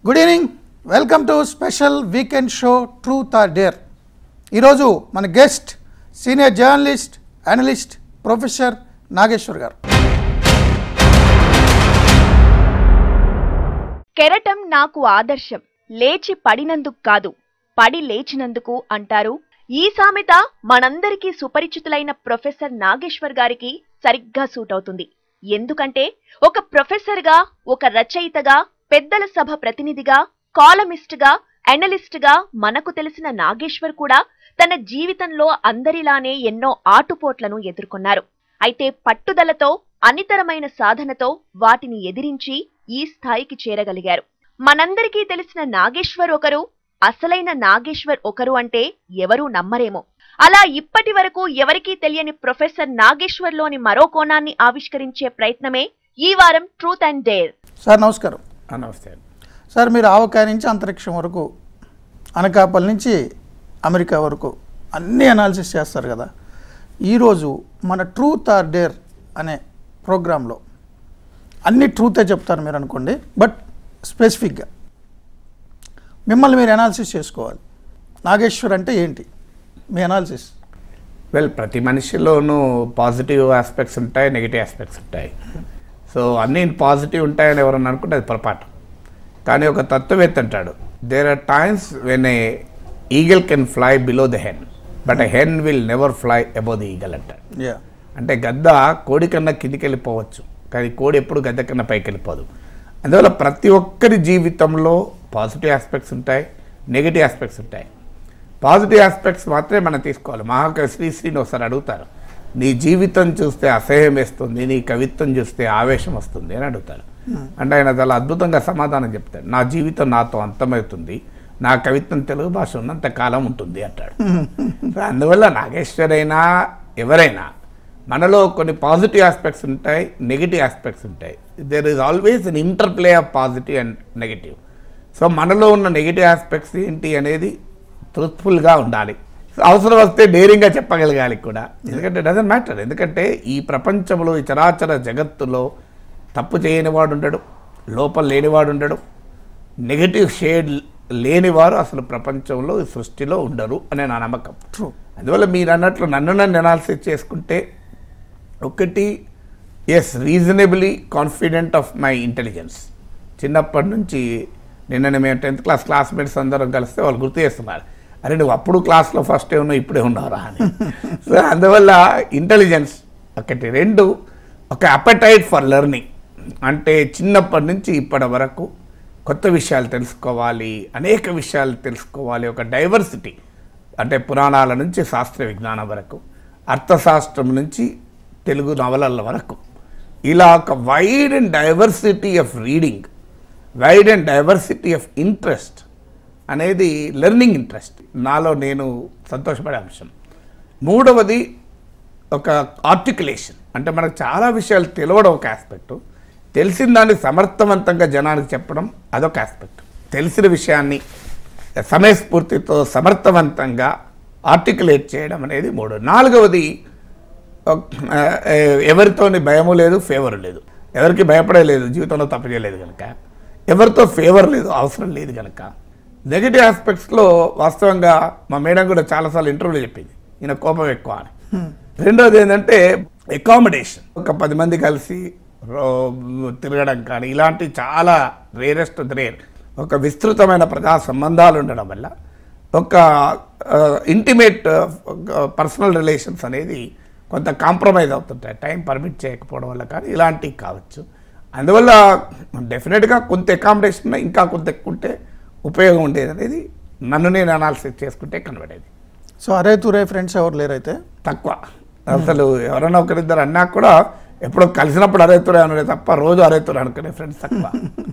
Good evening welcome to special weekend show truth or dare ఈరోజు మన guest senior journalist analyst professor Nageshwar garu కెరటం నాకు ఆదర్శం లేచి పడినందుకు కాదు పడి లేచినందుకు అంటారు ఈ సామెత మనందరికీ సుపరిచితులైన ప్రొఫెసర్ నాగేశ్వర్ గారికి సరిగ్గా సూట్ అవుతుంది ఎందుకంటే ఒక ప్రొఫెసర్గా ఒక రచయితగా పెద్దల సభ ప్రతినిధిగా కాలమిస్ట్గా అనలిస్ట్గా మనకు తెలిసిన నాగేశ్వర్ కూడా తన జీవితంలో అందరిలానే ఎన్నో ఆటుపోట్లను ఎదుర్కొన్నారు అయితే పట్టుదలతో అనితరమైన సాధనతో వాటిని ఎదిరించి ఈ స్థాయికి చేరగలిగారు మనందరికీ తెలిసిన నాగేశ్వర్ ఒకరు అసలైన నాగేశ్వర్ ఒకరు అంటే ఎవరూ నమ్మరేమో అలా ఇప్పటి వరకు ఎవరికీ తెలియని ప్రొఫెసర్ నాగేశ్వర్లోని మరో కోణాన్ని ఆవిష్కరించే ప్రయత్నమే ఈ వారం ట్రూత్ అండ్ డేర్ సార్ నమస్కారం ఆ, నమస్తే అండి సార్ మీరు ఆవకాయ నుంచి అంతరిక్షం వరకు అనకాపల్లి నుంచి అమెరికా వరకు అన్ని అనాలిసిస్ చేస్తారు కదా ఈరోజు మన ట్రూత్ ఆర్ డేర్ అనే ప్రోగ్రాంలో అన్ని ట్రూతే చెప్తారు మీరు అనుకోండి బట్ స్పెసిఫిక్గా మిమ్మల్ని మీరు అనాలిసిస్ చేసుకోవాలి నాగేశ్వర్ అంటే ఏంటి మీ అనాలిసిస్ వెల్ ప్రతి మనిషిలోనూ పాజిటివ్ ఆస్పెక్ట్స్ ఉంటాయి నెగిటివ్ ఆస్పెక్ట్స్ ఉంటాయి సో అన్నీ పాజిటివ్ ఉంటాయని ఎవరన్నా అనుకుంటే అది పొరపాటు కానీ ఒక తత్వవేత్త అంటాడు there are times when a eagle can fly below the hen but hen will never fly above the eagle అంటాడు యా అంటే గద్ద కోడి కన్నా కిందికి వెళ్ళిపోవచ్చు కానీ కోడి ఎప్పుడు గద్ద కన్నా పైకి వెళ్ళిపోదు అందువల్ల ప్రతి ఒక్కరి జీవితంలో పాజిటివ్ ఆస్పెక్ట్స్ ఉంటాయి నెగిటివ్ ఆస్పెక్ట్స్ ఉంటాయి పాజిటివ్ ఆస్పెక్ట్స్ మాత్రమే మనం తీసుకోవాలి మహాకవి శ్రీశ్రీని ఒకసారి అడుగుతారు నీ జీవితం చూస్తే అసహ్యం వేస్తుంది నీ కవిత్వం చూస్తే ఆవేశం వస్తుంది అని అడుగుతారు అంటే ఆయన చాలా అద్భుతంగా సమాధానం చెప్తాడు నా జీవితం నాతో అంతమవుతుంది నా కవిత్వం తెలుగు భాష ఉన్నంత కాలం ఉంటుంది అంటాడు సో అందువల్ల నాగేశ్వరైనా ఎవరైనా మనలో కొన్ని పాజిటివ్ ఆస్పెక్ట్స్ ఉంటాయి నెగిటివ్ ఆస్పెక్ట్స్ ఉంటాయి there is always an interplay of positive and negative so మనలో ఉన్న నెగిటివ్ ఆస్పెక్ట్స్ ఏంటి అనేది ట్రూత్ఫుల్గా ఉండాలి అవసరం వస్తే డేరింగ్గా చెప్పగలగాలి కూడా ఎందుకంటే డజన్ మ్యాటర్ ఎందుకంటే ఈ ప్రపంచంలో ఈ చరాచర జగత్తులో తప్పు చేయనివాడు ఉండడు లోపం లేనివాడు ఉండడు నెగటివ్ షేడ్ లేనివారు అసలు ప్రపంచంలో ఈ సృష్టిలో ఉండరు అనే నా నమ్మకం ట్రూ అందువల్ల మీరు అన్నట్లు నన్ను నన్ను అనాలిసిస్ చేసుకుంటే ఒకటి as reasonably confident of my intelligence చిన్నప్పటి నుంచి నిన్న మేము టెన్త్ క్లాస్ క్లాస్మేట్స్ అందరం కలిస్తే వాళ్ళు గుర్తు చేస్తున్నారు అరే నువ్వు అప్పుడు క్లాస్లో ఫస్టే ఉన్నావు ఇప్పుడే ఉన్నారా అని సో అందువల్ల ఇంటెలిజెన్స్ ఒకటి రెండు ఒక అపటైట్ ఫర్ లెర్నింగ్ అంటే చిన్నప్పటి నుంచి ఇప్పటి వరకు కొత్త విషయాలు తెలుసుకోవాలి అనేక విషయాలు తెలుసుకోవాలి ఒక డైవర్సిటీ అంటే పురాణాల నుంచి శాస్త్ర విజ్ఞానం వరకు అర్థశాస్త్రం నుంచి తెలుగు నవలల వరకు ఇలా ఒక wide and diversity of reading wide and diversity of interest అనేది లెర్నింగ్ ఇంట్రెస్ట్ నాలో నేను సంతోషపడే అంశం మూడవది ఒక ఆర్టికులేషన్ అంటే మనకు చాలా విషయాలు తెలియడం ఒక ఆస్పెక్ట్ తెలిసిన దాన్ని సమర్థవంతంగా జనానికి చెప్పడం అదొక ఆస్పెక్ట్ తెలిసిన విషయాన్ని సమయస్ఫూర్తితో సమర్థవంతంగా ఆర్టికులేట్ చేయడం అనేది మూడు నాలుగవది ఒక- ఆ, ఎవరితోని భయము లేదు ఫేవర్ లేదు ఎవరికి భయపడలేదు జీవితంలో తప్పు చేయలేదు కనుక ఎవరితో ఫేవర్ లేదు అవసరం లేదు కనుక నెగిటివ్ ఆస్పెక్ట్స్లో వాస్తవంగా మా మేడం కూడా చాలాసార్లు ఇంటర్వ్యూలో చెప్పింది ఈయన కోపం ఎక్కువ అని రెండోది ఏంటంటే అకామిడేషన్ ఒక పది మంది కలిసి రో- తిరగడం కానీ ఇలాంటి చాలా రేరెస్ట్ రేర్ ఒక విస్తృతమైన ప్రజా సంబంధాలు ఉండడం వల్ల ఒక ఇంటిమేట్ పర్సనల్ రిలేషన్స్ అనేది కొంత కాంప్రమైజ్ అవుతుంటాయి టైం పర్మిట్ చేయకపోవడం వల్ల కానీ ఇలాంటివి కావచ్చు అందువల్ల డెఫినెట్గా కొంత అకామిడేషన్ ఇంకా కొంత ఎక్కువ ఉంటే ఉపయోగం ఉండేది అనేది నన్ను నేను అనాలిసిస్ చేసుకుంటే కనబడేది సో అరే తురే ఫ్రెండ్స్ ఎవరు లేరైతే తక్కువ అసలు ఎవరైనా ఒకరిద్దరు అన్నా కూడా ఎప్పుడో కలిసినప్పుడు అరేతురే అనుడే తప్ప రోజు అరేతురే అనుకునే ఫ్రెండ్స్ తక్కువ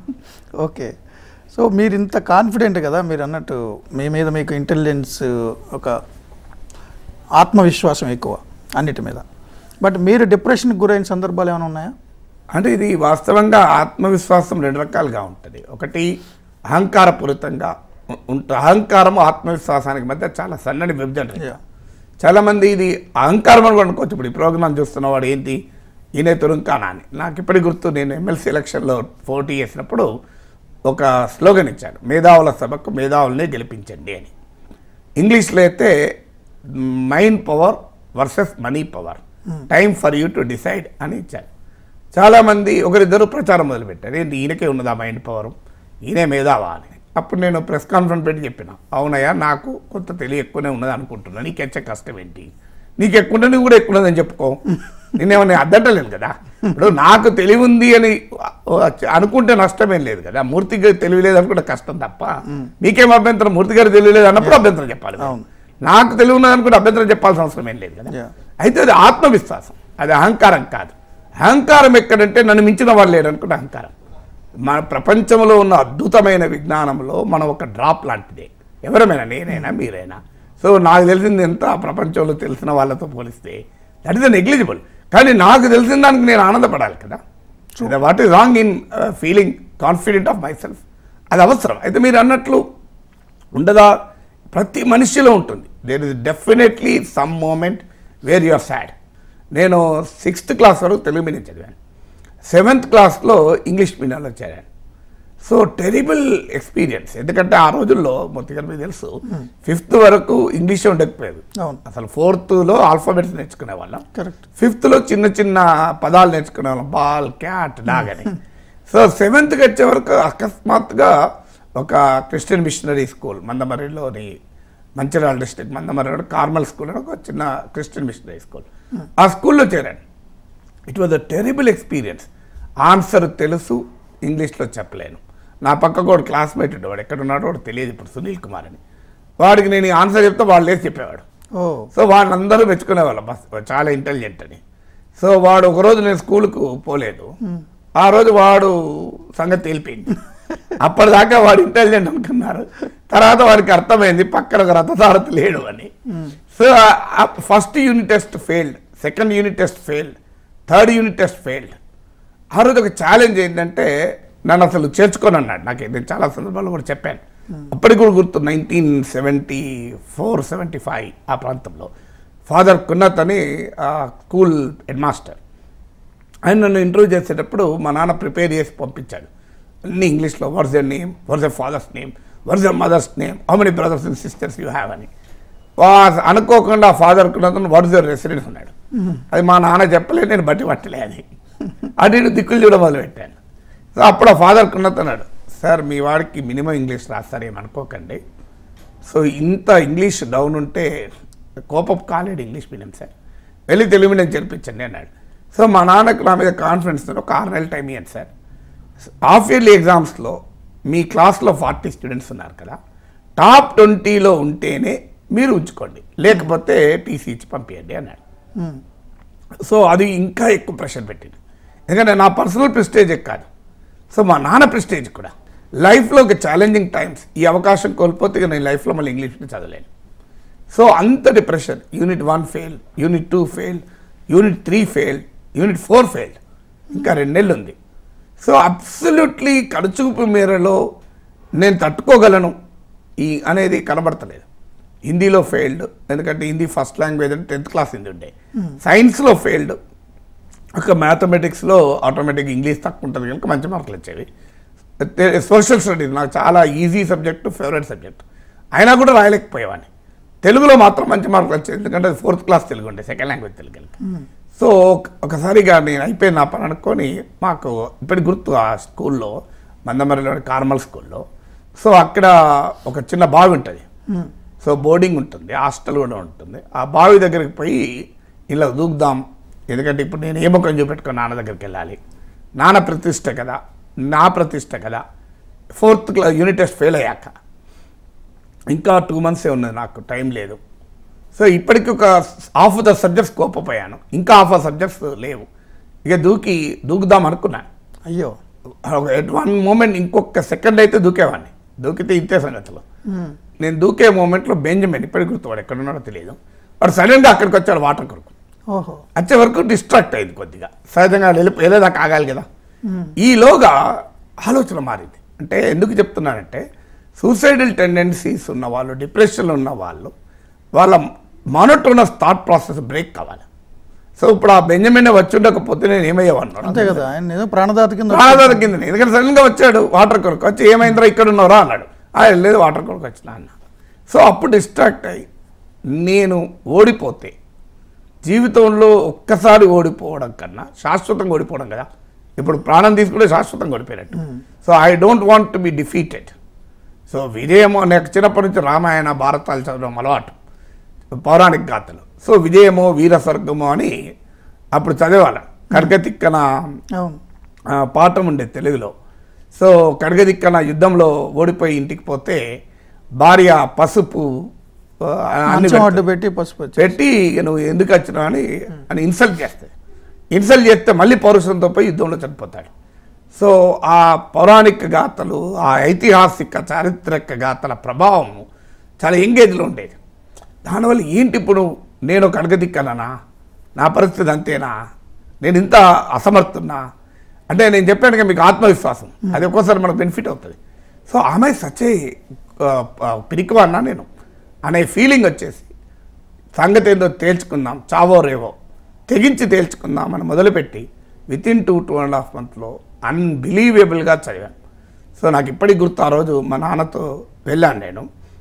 ఓకే సో మీరు ఇంత కాన్ఫిడెంట్ కదా మీరు అన్నట్టు మీ మీద మీకు ఇంటెలిజెన్స్ ఒక ఆత్మవిశ్వాసం ఎక్కువ అన్నిటి మీద బట్ మీరు డిప్రెషన్కి గురైన సందర్భాలు ఏమైనా ఉన్నాయా అంటే ఇది వాస్తవంగా ఆత్మవిశ్వాసం రెండు రకాలుగా ఉంటుంది ఒకటి అహంకారపూరితంగా ఉ- ఉంట అహంకారం ఆత్మవిశ్వాసానికి మధ్య చాలా సన్నని విభజన రేఖ. Yeah. చాలామంది ఇది అహంకారం అని కూడా అనుకోవచ్చు ఇప్పుడు ఈ ప్రోగ్రామ్ చూస్తున్నవాడు ఏంటి ఈయన తురుంకానా అని నాకు ఇప్పటికి గుర్తు నేను ఎమ్మెల్సీ ఎలక్షన్లో పోటీ చేసినప్పుడు ఒక స్లోగన్ ఇచ్చాడు మేధావుల సభకు మేధావులనే గెలిపించండి అని ఇంగ్లీష్లో అయితే mind power versus money power time for you to decide అని ఇచ్చారు చాలామంది ఒకరిద్దరు ప్రచారం మొదలుపెట్టారు ఏంటి ఈయనకే ఉన్నదా మైండ్ పవర్ ఈయనే మేధావా అని అప్పుడు నేను ప్రెస్ కాన్ఫరెన్స్ పెట్టి చెప్పిన అవునయ్యా నాకు కొంత తెలివి ఎక్కువనే ఉన్నది అనుకుంటున్నా నీకు వచ్చే కష్టం ఏంటి నీకు ఎక్కువ ఉంటే నువ్వు కూడా ఎక్కువ ఉన్నదని చెప్పుకో నేనేమన్నా అద్దంటలేను కదా ఇప్పుడు నాకు తెలివి ఉంది అని అనుకుంటే నష్టమేం లేదు కదా మూర్తి గారి తెలివి లేదు అనుకుంటే కష్టం తప్ప మీకేం అభ్యంతరం మూర్తి గారి తెలివి లేదు అన్నప్పుడు అభ్యంతరం చెప్పాలి అవును. నాకు తెలివి ఉన్నది అనుకుంటే అభ్యంతరం చెప్పాల్సిన అవసరం ఏం లేదు కదా Yeah. అయితే అది ఆత్మవిశ్వాసం అది అహంకారం కాదు అహంకారం ఎక్కడంటే నన్ను మించిన వాళ్ళు లేరు అనుకుంటే అహంకారం మన ప్రపంచంలో ఉన్న అద్భుతమైన విజ్ఞానంలో మనం ఒక డ్రాప్ లాంటిదే ఎవరమైనా నేనైనా మీరైనా సో నాకు తెలిసింది ఎంత ప్రపంచంలో తెలిసిన వాళ్ళతో పోలిస్తే దట్ ఇస్ నెగ్లిజిబుల్ కానీ నాకు తెలిసిన దానికి నేను ఆనందపడాలి కదా what is wrong in feeling confident of my self అది అవసరం అయితే మీరు అన్నట్లు ఉండదా ప్రతి మనిషిలో ఉంటుంది there is definitely some moment where you're sad నేను సిక్స్త్ క్లాస్ వరకు తెలుగు మీడియం చదివాను సెవెంత్ క్లాస్లో ఇంగ్లీష్ మీడియంలో చేరాను సో టెరిబుల్ ఎక్స్పీరియన్స్ ఎందుకంటే ఆ రోజుల్లో మొత్తం మీకు తెలుసు ఫిఫ్త్ వరకు ఇంగ్లీష్ ఉండకపోయేది అవును అసలు ఫోర్త్లో ఆల్ఫాబెట్స్ నేర్చుకునే వాళ్ళం కరెక్ట్ ఫిఫ్త్లో చిన్న చిన్న పదాలు నేర్చుకునే వాళ్ళం బాల్ క్యాట్ డాగ్ అని సో సెవెంత్కి వచ్చే వరకు అకస్మాత్తుగా ఒక క్రిస్టియన్ మిషనరీ స్కూల్ మందమరిలోని మంచిర్యాల డిస్ట్రిక్ట్ మందమరిలో కార్మల్ స్కూల్ అని ఒక చిన్న క్రిస్టియన్ మిషనరీ స్కూల్ ఆ స్కూల్లో చేరాను it was a terrible experience answer తెలుసు ఇంగ్లీష్లో చెప్పలేను నా పక్క కూడా క్లాస్మేట్ ఉండేవాడు ఎక్కడ ఉన్నాడో వాడు తెలియదు ఇప్పుడు సునీల్ కుమార్ అని వాడికి నేను ఈ ఆన్సర్ చెప్తే వాళ్ళు లేచి చెప్పేవాడు ఓ సో వాళ్ళందరూ మెచ్చుకునేవాళ్ళం బస్ చాలా ఇంటెలిజెంట్ అని సో వాడు ఒకరోజు నేను స్కూల్కు పోలేదు ఆ రోజు వాడు సంగతి తేలిపోయింది అప్పటిదాకా వాడు ఇంటెలిజెంట్ అనుకున్నారు తర్వాత వాడికి అర్థమైంది పక్కన ఒక రథసారథి లేడు అని so first unit test failed second unit test failed third unit test failed ఆ రోజు ఒక ఛాలెంజ్ ఏంటంటే నన్ను అసలు చేర్చుకొని అన్నాడు నాకు నేను చాలా సందర్భాల్లో కూడా చెప్పాను అప్పటికి కూడా గుర్తు nineteen seventy four seventy five ఆ ప్రాంతంలో ఫాదర్ కున్నత్ అని ఆ స్కూల్ హెడ్ మాస్టర్ ఆయన నన్ను ఇంటర్వ్యూ చేసేటప్పుడు మా నాన్న ప్రిపేర్ చేసి పంపించాడు అన్ని ఇంగ్లీష్లో what's your name what's your father's name what's your mother's name how many brothers and sisters you have అని వా- అనుకోకుండా ఫాదర్ కున్నతను వర్స్ యర్ రెసిడెన్స్ ఉన్నాడు అది మా నాన్న చెప్పలేదు నేను బట్టి పట్టలే అది అటు ఇటు దిక్కులు చూడడం మొదలు పెట్టాను సో అప్పుడు ఆ ఫాదర్ కున్నత్ అన్నాడు సార్ మీ వాడికి మినిమం ఇంగ్లీష్ రాస్తారేమనుకోకండి సో ఇంత ఇంగ్లీష్ డౌన్ ఉంటే కోపం కాలేడు ఇంగ్లీష్ మీడియం సార్ వెళ్ళి తెలుగు మీడియం చేర్పించండి అన్నాడు సో మా నాన్నకు నా మీద కాన్ఫిడెన్స్ ఒక ఆరు నెలల టైం ఇవ్వండి సార్ హాఫ్ ఇయర్లీ ఎగ్జామ్స్లో మీ క్లాస్లో ఫార్టీ స్టూడెంట్స్ ఉన్నారు కదా టాప్ ట్వంటీలో ఉంటేనే మీరు ఉంచుకోండి లేకపోతే టీసీ ఇచ్చి పంపించండి అన్నాడు ఉమ్. సో అది ఇంకా ఎక్కువ ప్రెషర్ పెట్టింది ఎందుకంటే నా పర్సనల్ ప్రెస్టేజ్ కాదు సో మా నాన్న ప్రెస్టేజ్ కూడా లైఫ్లో ఒక ఛాలెంజింగ్ టైమ్స్ ఈ అవకాశం కోల్పోతే ఇక నేను లైఫ్లో మళ్ళీ ఇంగ్లీష్లో చదవలేను సో అంతటి pressure unit one fail unit two fail unit three fail unit four fail ఇంకా రెండు నెలలు ఉంది సో అబ్సల్యూట్లీ కడుచూపు మేరలో నేను తట్టుకోగలను ఈ అనేది కనబడతలేదు హిందీలో ఫెయిల్డ్ ఎందుకంటే హిందీ ఫస్ట్ లాంగ్వేజ్ అంటే టెన్త్ క్లాస్ హిందీ ఉండే సైన్స్లో ఫెయిల్డ్ ఒక మ్యాథమెటిక్స్లో ఆటోమేటిక్ ఇంగ్లీష్ తక్కువ ఉంటుంది కనుక మంచి మార్కులు వచ్చేవి సోషల్ స్టడీస్ నాకు చాలా ఈజీ సబ్జెక్టు ఫేవరెట్ సబ్జెక్ట్ అయినా కూడా రాయలేకపోయేవాడిని తెలుగులో మాత్రం మంచి మార్కులు వచ్చేది ఎందుకంటే అది ఫోర్త్ క్లాస్ తెలుగు ఉండే సెకండ్ లాంగ్వేజ్ తెలుగు కనుక సో ఒక- ఒకసారిగా నేను అయిపోయింది నా పని అనుకొని మాకు ఇప్పటి గుర్తు ఆ స్కూల్లో మందమరిలోని కార్మల్ స్కూల్లో సో అక్కడ ఒక చిన్న బావి ఉంటుంది సో బోర్డింగ్ ఉంటుంది హాస్టల్ కూడా ఉంటుంది ఆ బావి దగ్గరికి పోయి ఇలా దూకుదాం ఎందుకంటే ఇప్పుడు నేను ఏ ముఖం చూపెట్టుకొని నాన్న దగ్గరికి వెళ్ళాలి నాన్న ప్రతిష్ట కదా నా ప్రతిష్ట కదా fourth class unit test fail అయ్యాక ఇంకా టూ మంత్సే ఉన్నది నాకు టైం లేదు సో ఇప్పటికి ఒక హాఫ్ ద సబ్జెక్ట్స్ కోపపోయాను ఇంకా హాఫ్ ఆఫ్ సబ్జెక్ట్స్ లేవు ఇక దూకి దూకుదాం అనుకున్నాను అయ్యో ఎట్ వన్ మూమెంట్ ఇంకొక సెకండ్ అయితే దూకేవాడిని దూకితే ఇంతే సంగతులు ఉమ్. నేను దూకే మూమెంట్లో బెంజమిన్ ఇప్పటికి గుర్తువాడు ఎక్కడ ఉన్నాడో తెలియదు వాడు సడన్గా అక్కడికి వచ్చాడు వాటర్ కొరకు ఓహో వచ్చే వరకు డిస్ట్రాక్ట్ అయింది కొద్దిగా సహజంగా వెళ్ళి వెళ్ళేదాకా ఆగాలి కదా ఉమ్. ఈలోగా ఆలోచన మారింది అంటే ఎందుకు చెప్తున్నానంటే సూసైడల్ టెండెన్సీస్ ఉన్న వాళ్ళు డిప్రెషన్లో ఉన్న వాళ్ళు వాళ్ళ మానోటోనస్ థాట్ ప్రాసెస్ బ్రేక్ కావాలి సో ఇప్పుడు ఆ బెంజమిన్ వచ్చి ఉండకపోతే నేను ఏమయ్యేవాడిని అంతే కదా ఆయన ఏదో ప్రాణదాత కింద ప్రాణదాత కింద ఎందుకంటే సడన్గా వచ్చాడు వాటర్ కొరకు వచ్చి ఏమైందిరా ఇక్కడ ఉన్నారా అన్నాడు "ఆ, లేదు వాటర్ కొరకు వచ్చిన అన్న సో అప్పుడు డిస్ట్రాక్ట్ అయ్యి నేను ఓడిపోతే జీవితంలో ఒక్కసారి ఓడిపోవడం కన్నా శాశ్వతంగా ఓడిపోవడం కదా ఇప్పుడు ప్రాణం తీసుకుంటే శాశ్వతంగా ఓడిపోయినట్టు so I don't want to be defeated so విజయము నాకు చిన్నప్పటి నుంచి రామాయణ భారతాలు చదవడం అలవాటు పౌరాణిక గాథలు సో విజయమో వీర స్వర్గమో అని అప్పుడు చదివాళ్ళం కర్గతిక్కన అవును ఆ, పాఠం ఉండేది తెలుగులో సో కడగదిక్కన యుద్ధంలో ఓడిపోయి ఇంటికి పోతే భార్య పసుపు ఆ, అన్ని మంచం అడ్డు పెడుతుంది. పెట్టి పసుపు వచ్చి పెట్టి "ఇక నువ్వు ఎందుకు వచ్చినావు అని అని ఇన్సల్ట్ చేస్తుంది ఇన్సల్ట్ చేస్తే మళ్ళీ పౌరుషంతో పోయి యుద్ధంలో చనిపోతాడు సో ఆ పౌరాణిక గాథలు ఆ ఐతిహాసిక చారిత్రక గాథల ప్రభావం చాలా ఎంగేజ్లో ఉండేది దానివల్ల ఏంటి ఇప్పుడు నేను ఒక అడగదిక్కనా నా పరిస్థితి అంతేనా నేను ఇంత అసమర్థున్నా అంటే నేను చెప్పాను కదా మీకు ఆత్మవిశ్వాసం అది ఒక్కోసారి మనకు బెనిఫిట్ అవుతుంది సో ఆమె సచ్చే పిరికివాడినా నేను అనే ఫీలింగ్ వచ్చేసి సంగతి ఏందో తేల్చుకుందాం చావో రేవో తెగించి తేల్చుకుందాం అని మొదలుపెట్టి within two two and half మంత్లో అన్బిలీవేబుల్గా చదివాను సో నాకు ఇప్పటికి గుర్తు ఆ రోజు మా నాన్నతో వెళ్ళాను నేను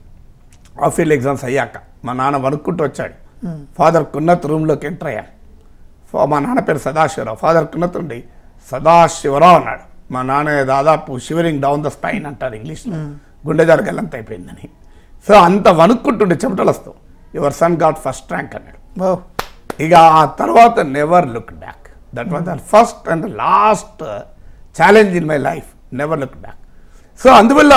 ఆఫీల్ ఎగ్జామ్స్ అయ్యాక మా నాన్న వణుక్కుంటూ వచ్చాడు ఫాదర్ కున్నత్ రూమ్లోకి ఎంటర్ అయ్యాను ఫా- మా నాన్న పేరు సదాశివరావు ఫాదర్ కున్నత్ ఉండి సదాశివరావు అన్నాడు మా నాన్న దాదాపు షివరింగ్ డౌన్ ద స్పైన్ అంటారు ఇంగ్లీష్లో గుండె జరగలంత అయిపోయిందని సో అంత వణుక్కుంటుండే చెమటలు వస్తావు your son got first rank అన్నాడు ఓ ఇక ఆ తర్వాత never look back that was the first and last challenge in my life never look back so అందువల్ల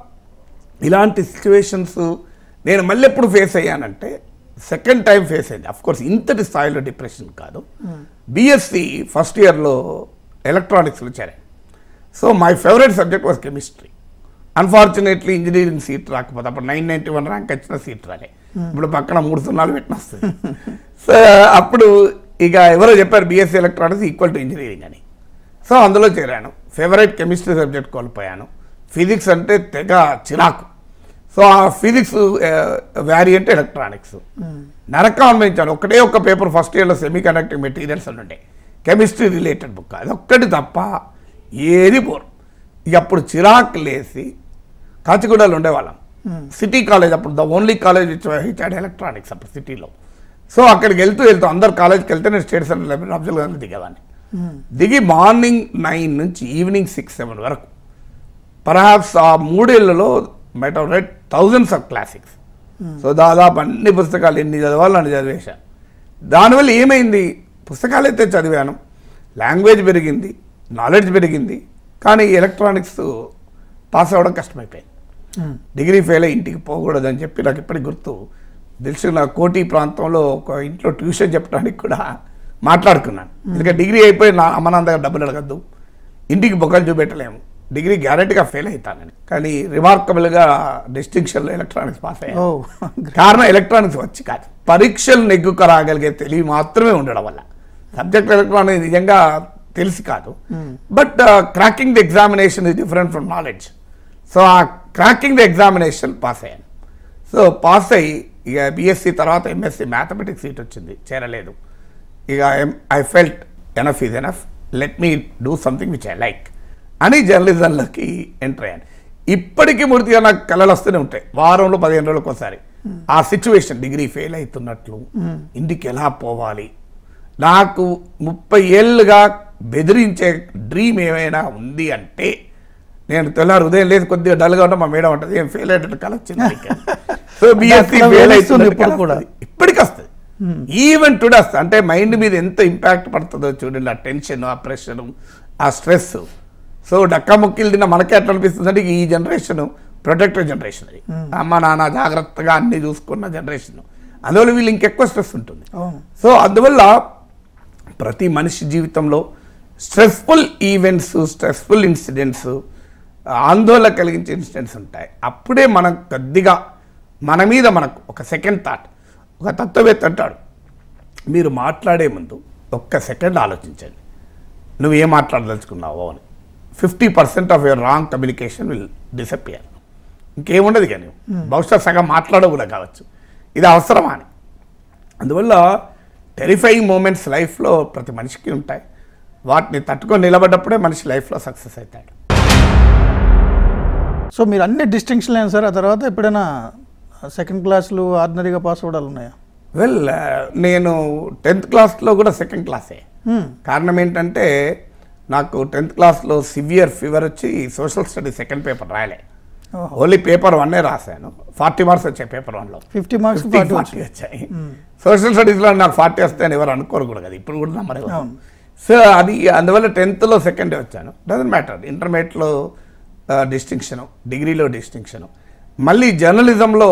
ఇలాంటి సిచ్యువేషన్స్ నేను మళ్ళీ ఎప్పుడు ఫేస్ అయ్యానంటే సెకండ్ టైం ఫేస్ అయింది అఫ్ కోర్స్ ఇంతటి స్థాయిలో డిప్రెషన్ కాదు బీఎస్సీ ఫస్ట్ ఇయర్లో ఎలక్ట్రానిక్స్లో చేరాను so my favourite subject was chemistry unfortunately engineering seat రాకపోతే అప్పుడు నైన్ నైంటీ వన్ ర్యాంక్ వచ్చిన సీట్ రాలే ఇప్పుడు పక్కన మూడు సున్నాలు పెట్టిన వస్తుంది సో అప్పుడు ఇక ఎవరో చెప్పారు BSc electronics equal to engineering అని సో అందులో చేరాను ఫేవరెట్ కెమిస్ట్రీ సబ్జెక్ట్ కోల్పోయాను ఫిజిక్స్ అంటే తెగ చిరాకు సో ఆ ఫిజిక్స్ వ్యారియంట్ ఎలక్ట్రానిక్స్ నరకం అనిపించాను ఒకటే ఒక పేపర్ ఫస్ట్ ఇయర్లో సెమీ కండక్టింగ్ మెటీరియల్స్ అని ఉండే కెమిస్ట్రీ రిలేటెడ్ బుక్ అది ఒక్కటి తప్ప ఏది పోరు ఇక అప్పుడు చిరాకు లేసి కాచిగూడలో ఉండేవాళ్ళం సిటీ కాలేజ్ అప్పుడు ద ఓన్లీ కాలేజ్ ఇచ్చాడు ఎలక్ట్రానిక్స్ అప్పుడు సిటీలో సో అక్కడికి వెళ్తూ వెళ్తూ అందరు కాలేజ్కి వెళ్తే నేను స్టేట్ సెంటర్ లైబ్రరీ అఫ్జల్ గారిని దిగేవాడిని దిగి మార్నింగ్ నైన్ నుంచి ఈవినింగ్ సిక్స్ సెవెన్ వరకు పర్హాప్స్ ఆ మూడేళ్లలో might have read thousands of classics so దాదాపు అన్ని పుస్తకాలు ఎన్ని చదవాలి అన్ని చదివేశాను దానివల్ల ఏమైంది పుస్తకాలు అయితే చదివాను లాంగ్వేజ్ పెరిగింది నాలెడ్జ్ పెరిగింది కానీ ఎలక్ట్రానిక్స్ పాస్ అవ్వడం కష్టమైపోయింది డిగ్రీ ఫెయిల్ అయ్యి ఇంటికి పోకూడదని చెప్పి నాకు ఇప్పటికి గుర్తు తెలుసు నా కోటి ప్రాంతంలో ఒక ఇంట్లో ట్యూషన్ చెప్పడానికి కూడా మాట్లాడుకున్నాను ఎందుకంటే డిగ్రీ అయిపోయి నా అమ్మ నాన్న దగ్గర డబ్బులు అడగద్దు ఇంటికి బొక్కలు చూపెట్టలేము డిగ్రీ గ్యారెంటీగా ఫెయిల్ అవుతానని కానీ రిమార్కబుల్గా డిస్టింక్షన్లో ఎలక్ట్రానిక్స్ పాస్ అయ్యాను ఓ కారణం ఎలక్ట్రానిక్స్ వచ్చి కాదు పరీక్షలు నెగ్గుకు రాగలిగే తెలివి మాత్రమే ఉండడం వల్ల సబ్జెక్ట్ ఎలక్ట్రానిక్స్ నిజంగా తెలిసి కాదు but cracking the examination is different from knowledge so ఆ క్రాకింగ్ ది ఎగ్జామినేషన్ పాస్ అయ్యాను సో పాస్ అయ్యి ఇక బీఎస్సీ తర్వాత ఎంఎస్సీ మ్యాథమెటిక్స్ సీట్ వచ్చింది చేరలేదు ఇక I felt enough is enough let me do something which I like అని జర్నలిజంలోకి ఎంటర్ అయ్యాను ఇప్పటికీ మూర్తిగా నాకు కళలు వస్తూనే ఉంటాయి వారంలో పదిహేను రోజులకు ఒకసారి ఆ సిచ్యువేషన్ డిగ్రీ ఫెయిల్ అవుతున్నట్లు ఇంటికి ఎలా పోవాలి నాకు ముప్పై ఏళ్ళుగా బెదిరించే డ్రీమ్ ఏమైనా ఉంది అంటే నేను తెల్లారు ఉదయం లేదు కొద్దిగా డల్గా ఉంటా మా మేడం ఉంటుంది ఏం ఫెయిల్ అయ్యేటట్టు కల వచ్చింది సో బీఎస్సీ అట్లా ఫెయిల్ వేధిస్తుంది అవుతుంది ఇప్పుడు కూడా. ఇప్పటికి వస్తుంది ఈవెన్ టుడే వస్తుంది అంటే మైండ్ మీద ఎంత ఇంపాక్ట్ పడుతుందో చూడండి ఆ టెన్షన్ ఆ ప్రెషర్ ఆ స్ట్రెస్ సో డక్కా ముక్కిలు తిన్న మనకే ఎట్లా అనిపిస్తుంది అంటే ఈ జనరేషన్ ప్రొటెక్టెడ్ జనరేషన్ అది అమ్మ నాన్న జాగ్రత్తగా అన్ని చూసుకున్న జనరేషన్ అందువల్ల వీళ్ళు ఇంకెక్కువ స్ట్రెస్ ఉంటుంది అవును సో అందువల్ల ప్రతి మనిషి జీవితంలో స్ట్రెస్ఫుల్ ఈవెంట్స్ స్ట్రెస్ఫుల్ ఇన్సిడెంట్స్ ఆందోళన కలిగించే ఇన్సిడెంట్స్ ఉంటాయి అప్పుడే మనం కొద్దిగా మన మీద మనకు ఒక సెకండ్ థాట్ ఒక తత్వవేత్త అంటాడు మీరు మాట్లాడే ముందు ఒక్క సెకండ్ ఆలోచించండి నువ్వు ఏం మాట్లాడదలుచుకున్నావో అని fifty percent of your wrong communication will disappear ఇంకేముండదు కానీ బహుశా సగం మాట్లాడవు కూడా కావచ్చు ఇది అవసరమా అని అందువల్ల టెరిఫైయింగ్ మూమెంట్స్ లైఫ్లో ప్రతి మనిషికి ఉంటాయి వాటిని తట్టుకొని నిలబడ్డప్పుడే మనిషి లైఫ్లో సక్సెస్ అవుతాడు సో మీరు అన్ని డిస్టింక్షన్లు అయినా సార్ ఆ తర్వాత ఎప్పుడైనా సెకండ్ క్లాసులు ఆర్డినరీగా పాస్ అవ్వడాలు ఉన్నాయా వెల్ నేను టెన్త్ క్లాస్లో కూడా సెకండ్ క్లాసే Hmm. కారణం ఏంటంటే నాకు టెన్త్ క్లాస్లో సివియర్ ఫీవర్ వచ్చి సోషల్ స్టడీస్ సెకండ్ పేపర్ రాయలే ఓహో ఓన్లీ పేపర్ వన్నే రాశాను ఫార్టీ మార్క్స్ వచ్చాయి పేపర్ వన్లో fifty marks fifty forty forty వచ్చాయి సోషల్ స్టడీస్లో నాకు ఫార్టీ వస్తే అని ఎవరు అనుకోరు కూడా కదా ఇప్పుడు కూడా నమ్మరు ఎవరు. అవును. సో అది అందువల్ల టెన్త్లో సెకండ్ వచ్చాను డజంట్ మ్యాటర్ ఇంటర్మీడియట్లో డిస్టింక్షను డిగ్రీలో డిస్టింక్షను మళ్ళీ జర్నలిజంలో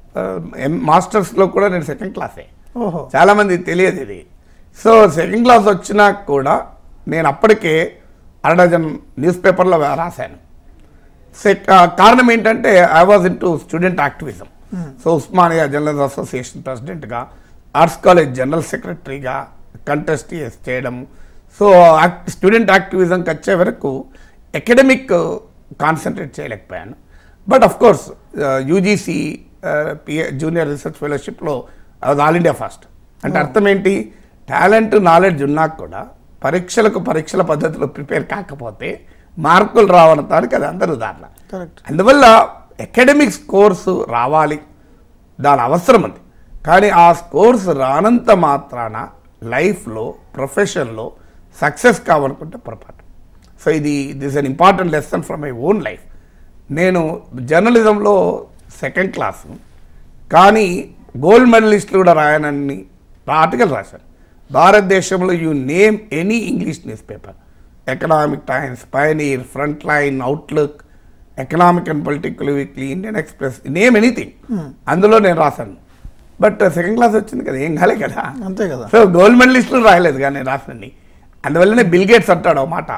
మాస్టర్స్లో కూడా నేను సెకండ్ క్లాసే ఓహో చాలామంది తెలియదు ఇది సో సెకండ్ క్లాస్ వచ్చినా కూడా నేను అప్పటికే అరడజన్ న్యూస్ పేపర్లో రాశాను సెక్ కారణం ఏంటంటే I was into student activism so Osmania journalist association ప్రెసిడెంట్గా ఆర్ట్స్ కాలేజ్ జనరల్ సెక్రటరీగా కంటెస్ట్ చేయడం సో స్టూడెంట్ యాక్టివిజంకి వచ్చే వరకు అకాడమిక్ కాన్సన్ట్రేట్ చేయలేకపోయాను but of course UGC PA junior research ఫెలోషిప్లో అది ఆల్ ఇండియా ఫస్ట్ అంటే అర్థం ఏంటి టాలెంట్ నాలెడ్జ్ ఉన్నా కూడా పరీక్షలకు పరీక్షల పద్ధతిలో ప్రిపేర్ కాకపోతే మార్కులు రావడానికి అది అందరూ ఉదాహరణ కరెక్ట్ అందువల్ల అకాడమిక్ స్కోర్స్ రావాలి దాని అవసరం ఉంది కానీ ఆ స్కోర్స్ రానంత మాత్రాన లైఫ్లో ప్రొఫెషన్లో సక్సెస్ కావాలనుకుంటే పొరపాటు సో ఇది this an important lesson from my own life నేను జర్నలిజంలో సెకండ్ క్లాస్ కానీ గోల్డ్ మెడలిస్టులు కూడా రాయనని ఆర్టికల్ రాశాను భారతదేశంలో you name any English newspaper Economic Times Pioneer Frontline Outlook Economic and Political Weekly Indian Express name anything అందులో నేను రాశాను బట్ సెకండ్ క్లాస్ వచ్చింది కదా ఏం కాలే కదా అంతే కదా సో గోల్డ్ మెడలిస్టులు రాయలేదు కానీ నేను రాసినని అందువల్లనే బిల్ గేట్స్ అంటాడు ఒక మాట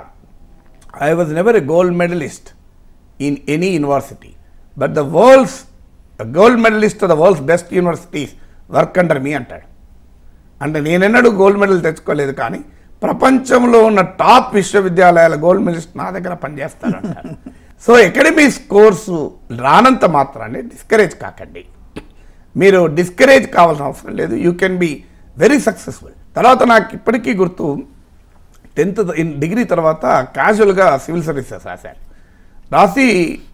I was never a gold medallist in any university but the world's gold medallist the world's best universities work under me అంటాడు అంటే నేనెన్నడూ గోల్డ్ మెడల్ తెచ్చుకోలేదు కానీ ప్రపంచంలో ఉన్న టాప్ విశ్వవిద్యాలయాల గోల్డ్ మెడలిస్ట్ నా దగ్గర పనిచేస్తారు అంటారు సో అకాడమిక్స్ కోర్సు రానంత మాత్రాన్ని డిస్కరేజ్ కాకండి మీరు డిస్కరేజ్ కావాల్సిన అవసరం లేదు you can be very successful తర్వాత నాకు ఇప్పటికీ గుర్తు టెన్త్ డిగ్రీ తర్వాత క్యాజువల్గా సివిల్ సర్వీసెస్ రాశాను రాసి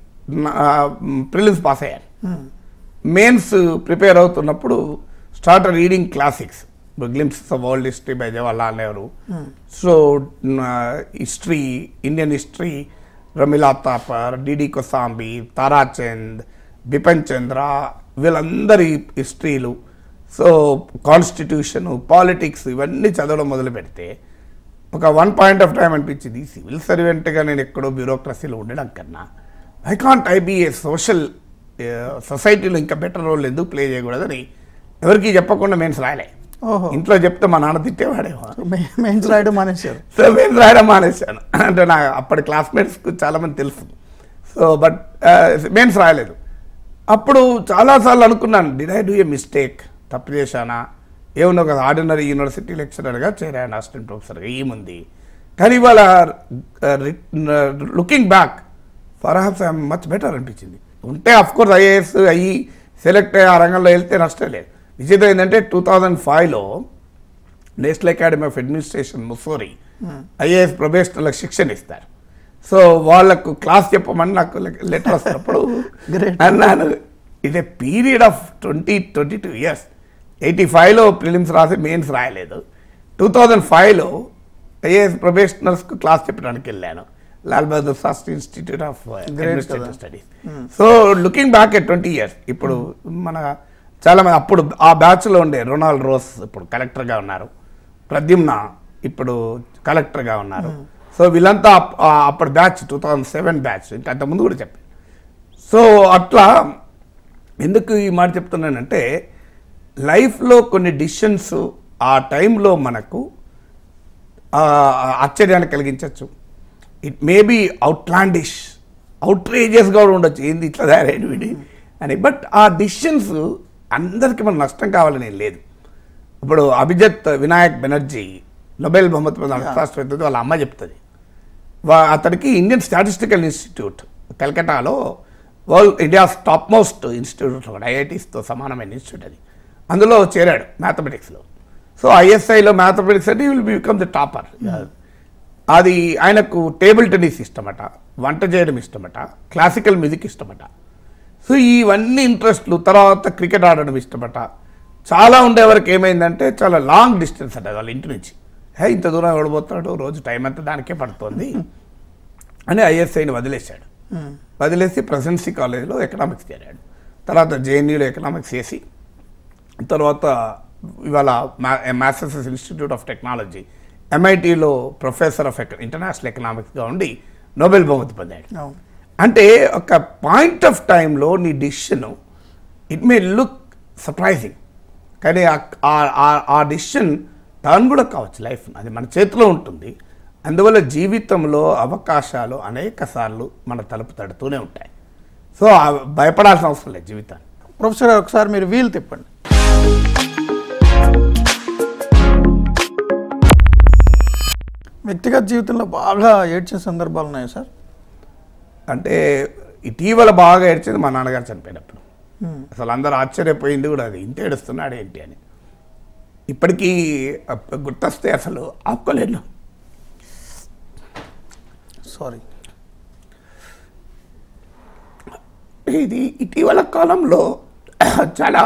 ప్రిలిమ్స్ పాస్ అయ్యాను మెయిన్స్ ప్రిపేర్ అవుతున్నప్పుడు start reading classics glimpses of world history by Jawaharlal Nehru so history Indian history Romila Thapar DD Kosambi Tarachand Bipin Chandra వీళ్ళందరి హిస్టరీలు సో కాన్స్టిట్యూషన్ పాలిటిక్స్ ఇవన్నీ చదవడం మొదలు పెడితే ఒక వన్ పాయింట్ ఆఫ్ టైం అనిపించింది సివిల్ సర్వెంట్గా నేను ఎక్కడో బ్యూరోక్రసీలో ఉండడం కన్నా I can't I be a social సొసైటీలో ఇంకా బెటర్ రోల్ ఎందుకు ప్లే చేయకూడదని ఎవరికి చెప్పకుండా మెయిన్స్ రాయలే ఓహో ఇంట్లో చెప్తే మా నాన్న తిట్టేవాడేమో మెయిన్స్ రాయడం మానేశారు సో మెయిన్స్ రాయడం మానేశాను అంటే నా అప్పటి క్లాస్మేట్స్కి చాలామంది తెలుసు సో బట్ మెయిన్స్ రాయలేదు అప్పుడు చాలాసార్లు అనుకున్నాను did I do a mistake తప్పు చేశానా ఏమన్నా ఒక ఆర్డినరీ యూనివర్సిటీ లెక్చరర్గా చేరాను అసిస్టెంట్ ప్రొఫెసర్గా ఏముంది కానీ ఇవాళ looking back perhaps I'm much better అనిపించింది ఉంటే అఫ్ కోర్స్ ఐఏఎస్ అయ్యి సెలెక్ట్ అయ్యి ఆ రంగంలో వెళ్తే నష్టం లేదు విచిత్రం ఏంటంటే టూ థౌజండ్ ఫైవ్లో National Academy of Administration Mussoorie IAS ప్రొబేషనర్లకు శిక్షణ ఇస్తారు సో వాళ్ళకు క్లాస్ చెప్పమని నాకు లెటర్ వస్తున్నప్పుడు Great. అన్నాను ఇది period of twenty twenty two years eighty ఫైవ్లో ప్రిలిమ్స్ రాసి మెయిన్స్ రాయలేదు టూ థౌజండ్ ఫైవ్లో ఐఏఎస్ ప్రొబేషనర్స్కు క్లాస్ చెప్పడానికి వెళ్ళాను Lal Bahadur Shastri Institute of Administrative కదా. Studies so looking back at twenty years ఇప్పుడు మన చాలా మంది అప్పుడు ఆ బ్యాచ్లో ఉండే రొనాల్డ్ రోస్ ఇప్పుడు కలెక్టర్గా ఉన్నారు ప్రద్యుమ్న ఇప్పుడు కలెక్టర్గా ఉన్నారు సో వీళ్ళంతా అప్- ఆ అప్పటి batch two thousand seven batch ఇంకా అంతకుముందు కూడా చెప్పాను సో అట్లా ఎందుకు ఈ మాట చెప్తున్నానంటే లైఫ్లో కొన్ని డిసిషన్స్ ఆ టైంలో మనకు ఆ, ఆశ్చర్యాన్ని కలిగించవచ్చు ఇట్ మే బీ అవుట్లాండిష్ అవుట్రేజియస్గా కూడా ఉండొచ్చు ఏంది ఇట్లా తయారైన వీడి అని బట్ ఆ డిసిషన్స్ అందరికీ మన నష్టం కావాలని ఏం లేదు ఇప్పుడు అభిజిత్ వినాయక్ బెనర్జీ నొబెల్ బహుమతి పొందిన శాస్త్రవేత్త వాళ్ళ అమ్మ చెప్తుంది వా- అతనికి ఇండియన్ స్టాటిస్టికల్ ఇన్స్టిట్యూట్ కలకటాలో world India's top most institute ఒకటి ఐఐటీస్తో సమానమైన ఇన్స్టిట్యూట్ అది అందులో చేరాడు మ్యాథమెటిక్స్లో సో ఐఎస్ఐలో మ్యాథమెటిక్స్ అంటే విల్ బికమ్ ది టాపర్ అది ఆయనకు టేబుల్ టెన్నిస్ ఇష్టమట వంట చేయడం ఇష్టమట క్లాసికల్ మ్యూజిక్ ఇష్టమట సో ఇవన్నీ ఇంట్రెస్ట్లు తర్వాత క్రికెట్ ఆడడం ఇష్టమట చాలా ఉండే వరకు ఏమైందంటే చాలా లాంగ్ డిస్టెన్స్ అంట వాళ్ళ ఇంటి నుంచి హే ఇంత దూరం ఓడిపోతాడు రోజు టైం అంతా దానికే పడుతుంది అని ఐఎస్ఐని వదిలేశాడు వదిలేసి ప్రెసిడెన్సీ కాలేజీలో ఎకనామిక్స్ చేరాడు తర్వాత జేఎన్యూలో ఎకనామిక్స్ చేసి తర్వాత ఇవాళ మ్యాసెసెస్ ఇన్స్టిట్యూట్ ఆఫ్ టెక్నాలజీ ఎంఐటీలో ప్రొఫెసర్ ఆఫ్ ఇంటర్నేషనల్ ఎకనామిక్స్గా ఉండి నోబెల్ బహుమతి పొందాడు అవును అంటే ఒక పాయింట్ ఆఫ్ టైంలో నీ decision it may look surprising కానీ ఆ- ఆ- ఆ- ఆ డిసిషన్ టర్న్ కూడా కావచ్చు లైఫ్ అది మన చేతిలో ఉంటుంది అందువల్ల జీవితంలో అవకాశాలు అనేక సార్లు మన తలుపు తడుతూనే ఉంటాయి సో ఆ భయపడాల్సిన అవసరం లేదు జీవితాన్ని ప్రొఫెసర్ గారు ఒకసారి మీరు వీలు తిప్పండి వ్యక్తిగత జీవితంలో బాగా ఏడ్చిన సందర్భాలు ఉన్నాయి సార్ అంటే ఇటీవల బాగా ఏడ్చేది మా నాన్నగారు చనిపోయినప్పుడు అసలు అందరూ ఆశ్చర్యపోయింది కూడా అది ఇంత ఏడుస్తున్నాడు ఏంటి అని ఇప్పటికీ అప్ప- గుర్తొస్తే అసలు ఆపుకోలేను సారీ ఇది ఇటీవల కాలంలో చాలా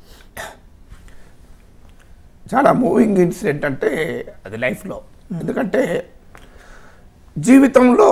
చాలా మూవింగ్ ఇన్సిడెంట్ అంటే అది లైఫ్లో ఎందుకంటే జీవితంలో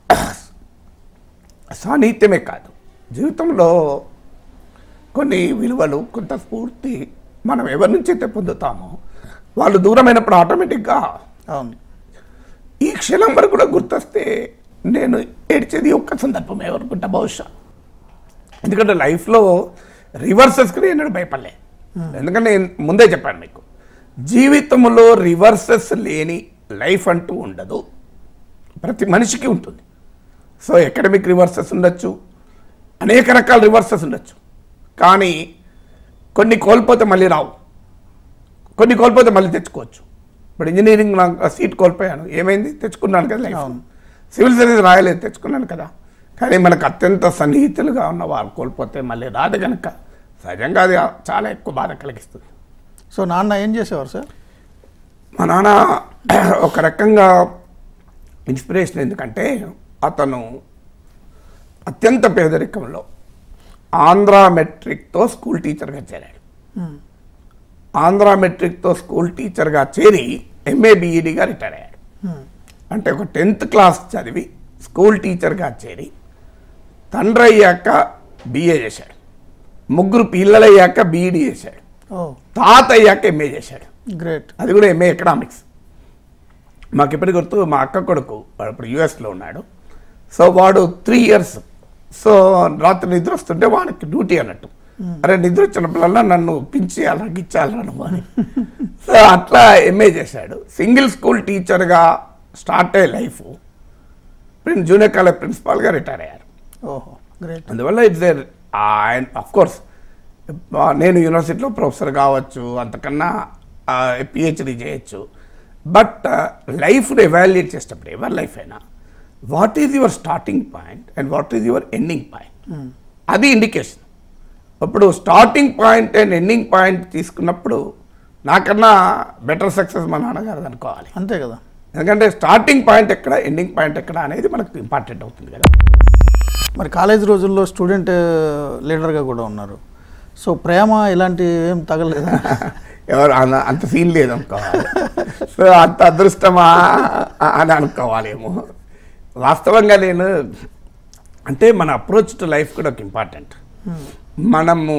సాన్నిహిత్యమే కాదు జీవితంలో కొన్ని విలువలు కొంత స్ఫూర్తి మనం ఎవరి నుంచి అయితే పొందుతామో వాళ్ళు దూరమైనప్పుడు ఆటోమేటిక్గా అవును ఈ క్షణం వరకు కూడా గుర్తొస్తే నేను ఏడ్చేది ఒక్క సందర్భమే అనుకుంటా బహుశా ఎందుకంటే లైఫ్లో రివర్సెస్కి నేను భయపడలే ఎందుకంటే నేను ముందే చెప్పాను మీకు జీవితంలో రివర్సెస్ లేని లైఫ్ అంటూ ఉండదు ప్రతి మనిషికి ఉంటుంది సో ఎకడమిక్ రివర్సెస్ ఉండొచ్చు అనేక రకాల రివర్సెస్ ఉండొచ్చు కానీ కొన్ని కోల్పోతే మళ్ళీ రావు కొన్ని కోల్పోతే మళ్ళీ తెచ్చుకోవచ్చు ఇప్పుడు ఇంజనీరింగ్ నాకు సీట్ కోల్పోయాను ఏమైంది తెచ్చుకున్నాను కదా లైఫ్ అవును. సివిల్ సర్వీస్ రాయలేదు తెచ్చుకున్నాను కదా కానీ మనకు అత్యంత సన్నిహితులుగా ఉన్న వారు కోల్పోతే మళ్ళీ రాదు కనుక సహజంగా అది చాలా ఎక్కువ బాధ కలిగిస్తుంది సో నాన్న ఏం చేసేవారు సార్ మా నాన్న ఒక రకంగా ఇన్స్పిరేషన్ ఎందుకంటే అతను అత్యంత పేదరికంలో ఆంధ్ర మెట్రిక్తో స్కూల్ టీచర్గా చేరాడు ఆంధ్ర మెట్రిక్తో స్కూల్ టీచర్గా చేరి ఎంఏ బీఈడిగా రిటైర్ అయ్యాడు అంటే ఒక టెన్త్ క్లాస్ చదివి స్కూల్ టీచర్గా చేరి తండ్రి అయ్యాక బీఏ చేశాడు ముగ్గురు పిల్లలయ్యాక బీఈడి చేశాడు ఓ తాత అయ్యాక ఎంఏ చేశాడు గ్రేట్ అది కూడా ఎంఏ ఎకనామిక్స్ మాకు ఎప్పటి గుర్తు మా అక్క కొడుకు వాడు ఇప్పుడు యూఎస్లో ఉన్నాడు సో వాడు త్రీ ఇయర్స్ సో రాత్రి నిద్ర వస్తుంటే వాడికి డ్యూటీ అన్నట్టు అరే నిద్ర వచ్చినప్పుడల్లా నన్ను పించేయాలి గిచ్చాలి నువ్వు అని సో అట్లా ఎంఏ చేశాడు సింగిల్ స్కూల్ టీచర్గా స్టార్ట్ అయ్యే లైఫ్ ప్రిన్ జూనియర్ కాలేజ్ ప్రిన్సిపాల్గా రిటైర్ అయ్యారు ఓహో గ్రేట్ అందువల్ల ఇట్స్ దేర్ ఆయన అఫ్ కోర్స్ నేను యూనివర్సిటీలో ప్రొఫెసర్ కావచ్చు అంతకన్నా పిహెచ్డి చేయొచ్చు బట్ లైఫ్ను ఎవాల్యుయేట్ చేసేటప్పుడు ఎవరి లైఫ్ అయినా what is your starting point and what is your ending point అది ఇండికేషన్ ఇప్పుడు starting point and ending point తీసుకున్నప్పుడు నాకన్నా బెటర్ సక్సెస్ మా నాన్నగారు అనుకోవాలి అంతే కదా ఎందుకంటే స్టార్టింగ్ పాయింట్ ఎక్కడ ఎండింగ్ పాయింట్ ఎక్కడ అనేది మనకు ఇంపార్టెంట్ అవుతుంది కదా మరి కాలేజ్ రోజుల్లో స్టూడెంట్ లీడర్గా కూడా ఉన్నారు సో ప్రేమ ఇలాంటి ఏం తగలేదా ఎవరు అన- అంత సీన్ లేదు అనుకోవాలి సో అంత అదృష్టమా అని అనుకోవాలేమో వాస్తవంగా నేను అంటే మన అప్రోచ్ టు లైఫ్ కూడా ఒక ఇంపార్టెంట్ మనము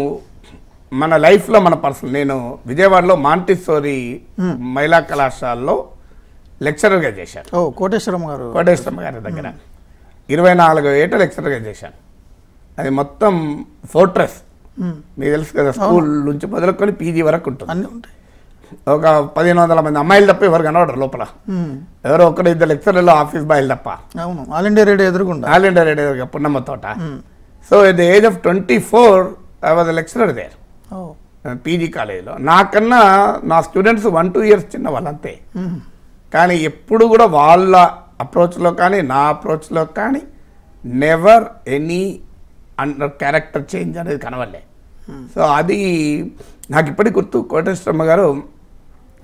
మన లైఫ్లో మన పర్సన్ నేను విజయవాడలో మాంటిసోరి మహిళా కళాశాలలో లెక్చరర్గా చేశాను ఓ కోటేశ్వరం గారు కోటేశ్వరమ్మ గారి దగ్గర ఇరవై నాలుగు ఏట లెక్చరర్గా చేశాను అది మొత్తం ఫోర్ట్రెస్ మ్మ్. మీకు తెలుసు కదా స్కూల్ నుంచి మొదలుకొని పీజీ వరకు ఉంటుంది అన్నీ ఉంటాయి ఒక పదిహేను వందల మంది అమ్మాయిలు తప్ప ఎవరు కనబడరు లోపల మ్మ్. ఎవరో ఒకరు ఇద్దరు లెక్చరర్లు ఆఫీస్ బాయ్లు తప్ప అవును ఆల్ ఇండియా రేడియో ఎదురుగుండా all India radio Punnamma Thota so at the age of twenty four I was lecturer there ఓ పీజీ కాలేజీలో నాకన్నా నా స్టూడెంట్స్ వన్ టూ ఇయర్స్ చిన్న వాళ్ళంతే మ్మ్. కానీ ఎప్పుడు కూడా వాళ్ళ అప్రోచ్లో కానీ నా అప్రోచ్లో కానీ never any under character change అనేది కనవలే సో అది నాకు ఇప్పటికి గుర్తు కోటేశ్వరమ్మ గారు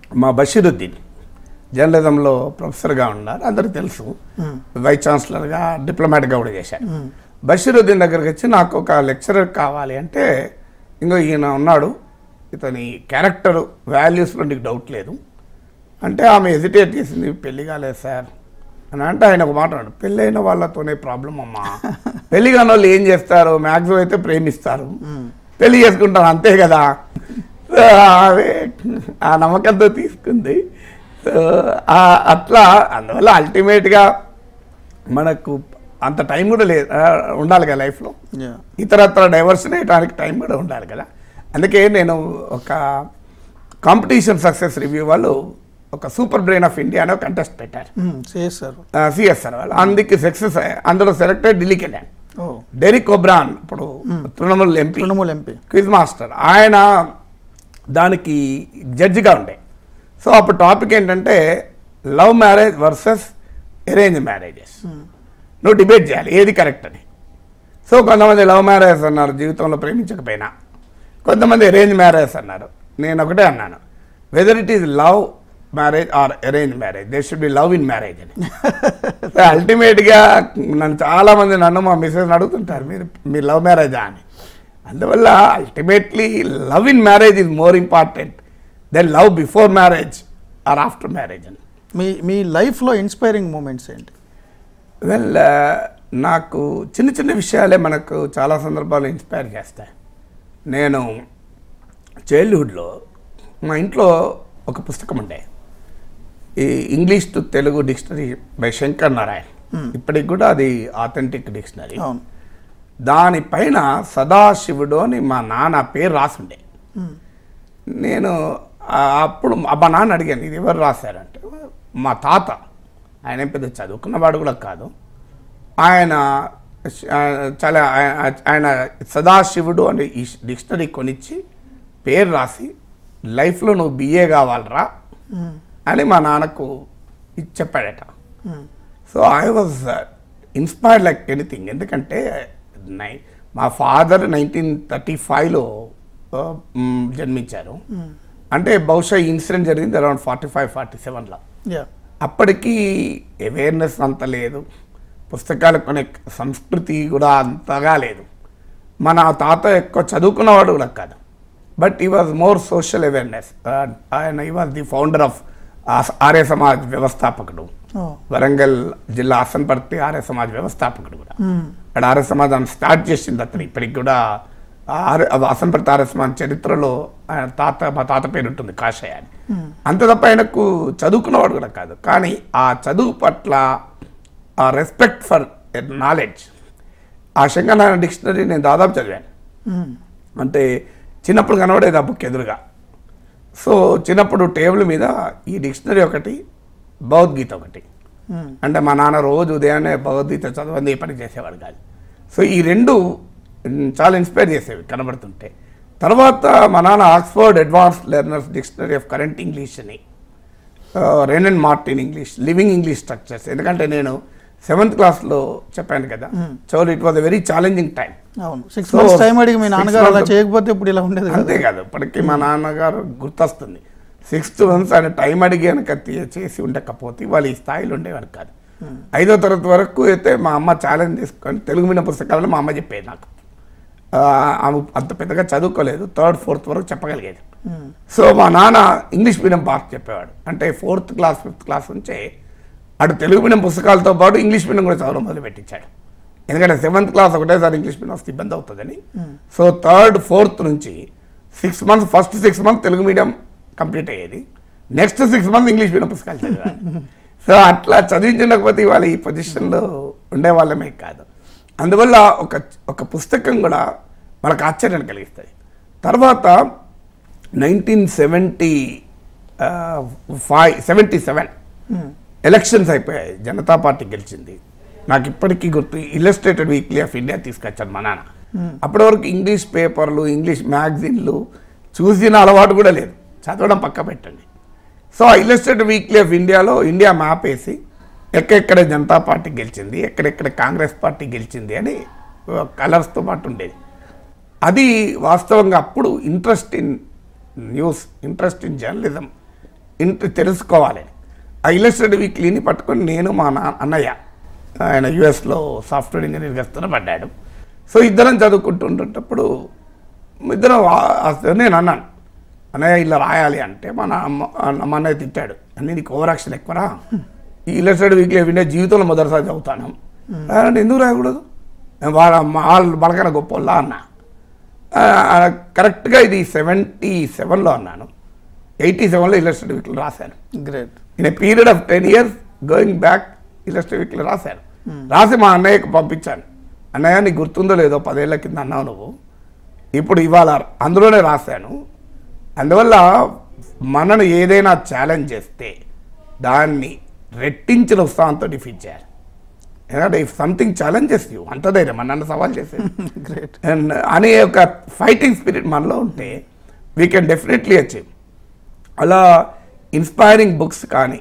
మా బషీరుద్దీన్ జర్నలిజంలో ప్రొఫెసర్గా ఉన్నారు అందరికీ తెలుసు వైస్ ఛాన్సలర్గా డిప్లొమాట్గా కూడా చేశారు బషీరుద్దీన్ దగ్గరికి వచ్చి నాకు ఒక లెక్చరర్ కావాలి అంటే ఇంకో ఈయన ఉన్నాడు ఇతని క్యారెక్టర్ వాల్యూస్లో నీకు డౌట్ లేదు అంటే ఆమె హెజిటేట్ చేసింది పెళ్లి కాలేదు సార్ అని అంటే ఆయన ఒక మాట అన్నాడు పెళ్ళైన వాళ్ళతోనే ప్రాబ్లం అమ్మా పెళ్లి కాని వాళ్ళు ఏం చేస్తారు మ్యాక్సిమం అయితే ప్రేమిస్తారు పెళ్లి చేసుకుంటారు అంతే కదా సో ఆమె ఆ నమ్మకంతో తీసుకుంది సో ఆ- అట్లా అందువల్ల అల్టిమేట్గా మనకు అంత టైం కూడా లేదు ఆ, ఉండాలి కదా లైఫ్లో యా ఇతరత్ర డైవర్షన్ అయ్యడానికి టైం కూడా ఉండాలి కదా అందుకే నేను ఒక కాంపిటీషన్ సక్సెస్ రివ్యూ వాళ్ళు ఒక సూపర్ బ్రెయిన్ ఆఫ్ ఇండియా అనే కంటెస్ట్ పెట్టారు చేస్తారు సిఎస్ఆర్ వాళ్ళు అందుకే సక్సెస్ అందులో సెలెక్టెడ్ ఢిల్లీకి వెళ్ళాను ఓ డెరిక్ ఒబ్రాన్ ఇప్పుడు Trinamool MP Trinamool MP quiz master ఆయన దానికి జడ్జిగా ఉండే సో అప్పుడు టాపిక్ ఏంటంటే love marriage versus arrange marriages నువ్వు డిబేట్ చేయాలి ఏది కరెక్ట్ అని సో కొంతమంది లవ్ మ్యారేజ్ అన్నారు జీవితంలో ప్రేమించకపోయినా కొంతమంది అరేంజ్ మ్యారేజ్ అన్నారు నేను ఒకటే అన్నాను whether it is love marriage or arrange marriage they should be love in marriage అని సో అల్టిమేట్గా నన్ను చాలామంది నన్ను మా మిస్సెస్ అడుగుతుంటారు మీరు మీరు లవ్ మ్యారేజా అని అందువల్ల ultimately love in marriage is more important then love before marriage or after marriage అని మీ మీ లైఫ్లో ఇన్స్పైరింగ్ మూమెంట్స్ ఏంటి వెల్ నాకు చిన్న చిన్న విషయాలే మనకు చాలా సందర్భాలు ఇన్స్పైర్ చేస్తాయి నేను చైల్డ్హుడ్లో మా ఇంట్లో ఒక పుస్తకం ఉండే ఈ English to Telugu dictionary by Shankar Narayan ఇప్పటికి కూడా అది ఆథెంటిక్ డిక్షనరీ అవును దానిపైన సదాశివుడు అని మా నాన్న పేరు రాసుండే నేను ఆ అప్పుడు మా నాన్న అడిగాను ఇది ఎవరు రాశారంటే మా తాత ఆయన ఏం పెద్ద చదువుకున్నవాడు కూడా కాదు ఆయన ఆ, చాలా ఆయన- ఆయన సదాశివుడు అనే ఈ డిక్షనరీ కొనిచ్చి పేరు రాసి లైఫ్లో నువ్వు బిఏ కావాలరా అని మా నాన్నకు ఇది చెప్పాడట so I was inspired like anything ఎందుకంటే నై మా ఫాదర్ నైన్టీన్ థర్టీ ఫైవ్లో జన్మించారు అంటే బహుశా ఈ ఇన్సిడెంట్ జరిగింది అరౌండ్ ఫార్టీ ఫైవ్ ఫార్టీ సెవెన్లో యా అప్పటికి అవేర్నెస్ అంత లేదు పుస్తకాలు కొనే సంస్కృతి కూడా అంతగా లేదు మన తాత ఎక్కువ చదువుకున్నవాడు కూడా కాదు బట్ ఈ వాజ్ మోర్ సోషల్ అవేర్నెస్ ఆయన ఈ was the founder of Arya Samaj వ్యవస్థాపకుడు ఓ వరంగల్ జిల్లా అసన్పర్తి ఆర్య సమాజ్ వ్యవస్థాపకుడు కూడా అక్కడ ఆర్య సమాజం స్టార్ట్ చేసింది అతను ఇప్పటికి కూడా ఆర్య అసన్పర్తి ఆర్య సమాజ్ చరిత్రలో ఆయన తాత మా తాత పేరు ఉంటుంది కాషాయ అని అంత తప్ప ఆయనకు చదువుకున్నవాడు కూడా కాదు కానీ ఆ చదువు పట్ల ఆ రెస్పెక్ట్ ఫర్ నాలెడ్జ్ ఆ శంకరనారాయణ డిక్షనరీ నేను దాదాపు చదివాను అంటే చిన్నప్పుడు కనబడేది ఆ బుక్ ఎదురుగా సో చిన్నప్పుడు టేబుల్ మీద ఈ డిక్షనరీ ఒకటి భగవద్గీత ఒకటి అంటే మా నాన్న రోజు ఉదయాన్నే భగవద్గీత చదవంది ఏ పని చేసేవాడు కాదు సో ఈ రెండు మ్, చాలా ఇన్స్పైర్ చేసేవి కనబడుతుంటే తర్వాత మా నాన్న Oxford advanced learner's dictionary of current English అని Wren and Martin English living English structures ఎందుకంటే నేను సెవెంత్ క్లాస్లో చెప్పాను కదా so it was a very challenging time అవును సిక్స్ So, మంత్స్ టైం అడిగి మీ six నాన్నగారు అలా months- చేయకపోతే ఇప్పుడు ఇలా ఉండేది కదా అంతే కాదు ఇప్పటికీ మా నాన్నగారు గుర్తొస్తుంది సిక్స్త్ మంత్స్ ఆయన టైం అడిగి కనుక తీ- చేసి ఉండకపోతే వాళ్ళు ఈ స్థాయిలో ఉండేవారు కాదు ఐదో తరగతి వరకు అయితే మా అమ్మ ఛాలెంజ్ తీసుకొని తెలుగు మీడియం పుస్తకాలను మా అమ్మ చెప్పేది నాకు ఆ, ఆమె అంత పెద్దగా చదువుకోలేదు థర్డ్ ఫోర్త్ వరకు చెప్పగలిగేది సో మా నాన్న ఇంగ్లీష్ మీడియం పార్ట్ చెప్పేవాడు అంటే ఫోర్త్ క్లాస్ ఫిఫ్త్ క్లాస్ నుంచే అటు తెలుగు మీడియం పుస్తకాలతో పాటు ఇంగ్లీష్ మీడియం కూడా చదవడం మొదలు పెట్టించాడు ఎందుకంటే సెవెంత్ క్లాస్ ఒకటేసారి ఇంగ్లీష్ మీడియం వస్తే ఇబ్బంది అవుతుందని సో థర్డ్ ఫోర్త్ నుంచి six months first six months Telugu medium complete అయ్యేది next six months English medium పుస్తకాలు చదివాలి సో అట్లా చదివించకపోతే ఇవాళ ఈ పొజిషన్లో ఉండేవాళ్ళమే కాదు అందువల్ల ఒక ఒక పుస్తకం కూడా మనకు ఆశ్చర్యాన్ని కలిగిస్తుంది తర్వాత nineteen seventy five seventy seven elections అయిపోయాయి జనతా పార్టీ గెలిచింది నాకు ఇప్పటికీ గుర్తు ఇల్లస్ట్రేటెడ్ వీక్లీ ఆఫ్ ఇండియా తీసుకొచ్చాను మా నాన్న అప్పటి వరకు ఇంగ్లీష్ పేపర్లు ఇంగ్లీష్ మ్యాగజైన్లు చూసిన అలవాటు కూడా లేదు చదవడం పక్క పెట్టండి సో ఆ ఇల్లస్ట్రేటెడ్ వీక్లీ ఆఫ్ ఇండియాలో ఇండియా మ్యాప్ వేసి ఎక్కడెక్కడ జనతా పార్టీ గెలిచింది ఎక్కడెక్కడ కాంగ్రెస్ పార్టీ గెలిచింది అని కలర్స్తో పాటు ఉండేది అది వాస్తవంగా అప్పుడు interest in news interest in journalism ఇంటి తెలుసుకోవాలి ఆ ఇల్లస్ట్రేటివ్ వీక్లీని పట్టుకొని నేను మా నా అన్నయ్య ఆయన యుఎస్లో సాఫ్ట్వేర్ ఇంజనీర్గా స్థిరపడ్డాడు సో ఇద్దరం చదువుకుంటుంటప్పుడు ఇద్దరం ఆ- ఆ- నేను అన్నాను అన్నయ్య ఇలా రాయాలి అంటే మా నాన్న మా అన్నయ్య తిట్టాడు అన్నీ నీకు ఓవర్ యాక్షన్ ఎక్కువరా ఈ ఇల్లస్ట్రేటివ్ వీక్లీ వినే జీవితంలో మొదటిసారి చదువుతాను అంటే ఎందుకు రాయకూడదు నేను వాళ్ళ మా వాళ్ళు బలకన గొప్ప అన్న ఆ, ఆ, కరెక్ట్గా ఇది సెవెంటీ సెవెన్లో అన్నాను ఎయిటీ సెవెన్లో ఇల్లస్ట్రేటివ్ వీక్లీ రాశాను great in a period of ten years going back illustrative weekly రాశాను రాసి మా అన్నయ్యకు పంపించాను అన్నయ్య నీకు గుర్తుందో లేదో పదేళ్ల కింద అన్నావు నువ్వు ఇప్పుడు ఇవాళ అందులోనే రాశాను అందువల్ల మనను ఏదైనా ఛాలెంజ్ చేస్తే దాన్ని రెట్టించిన ఉత్సాహంతో డిఫీట్ చేయాలి ఎందుకంటే ఇఫ్ సంథింగ్ ఛాలెంజెస్ యూ అంత ధైర్యం మన నన్ను సవాల్ చేసేది గ్రేట్ అండ్ అనే ఒక ఫైటింగ్ స్పిరిట్ మనలో ఉంటే వీ కెన్ డెఫినెట్లీ అచీవ్ అలా ఇన్స్పైరింగ్ బుక్స్ కానీ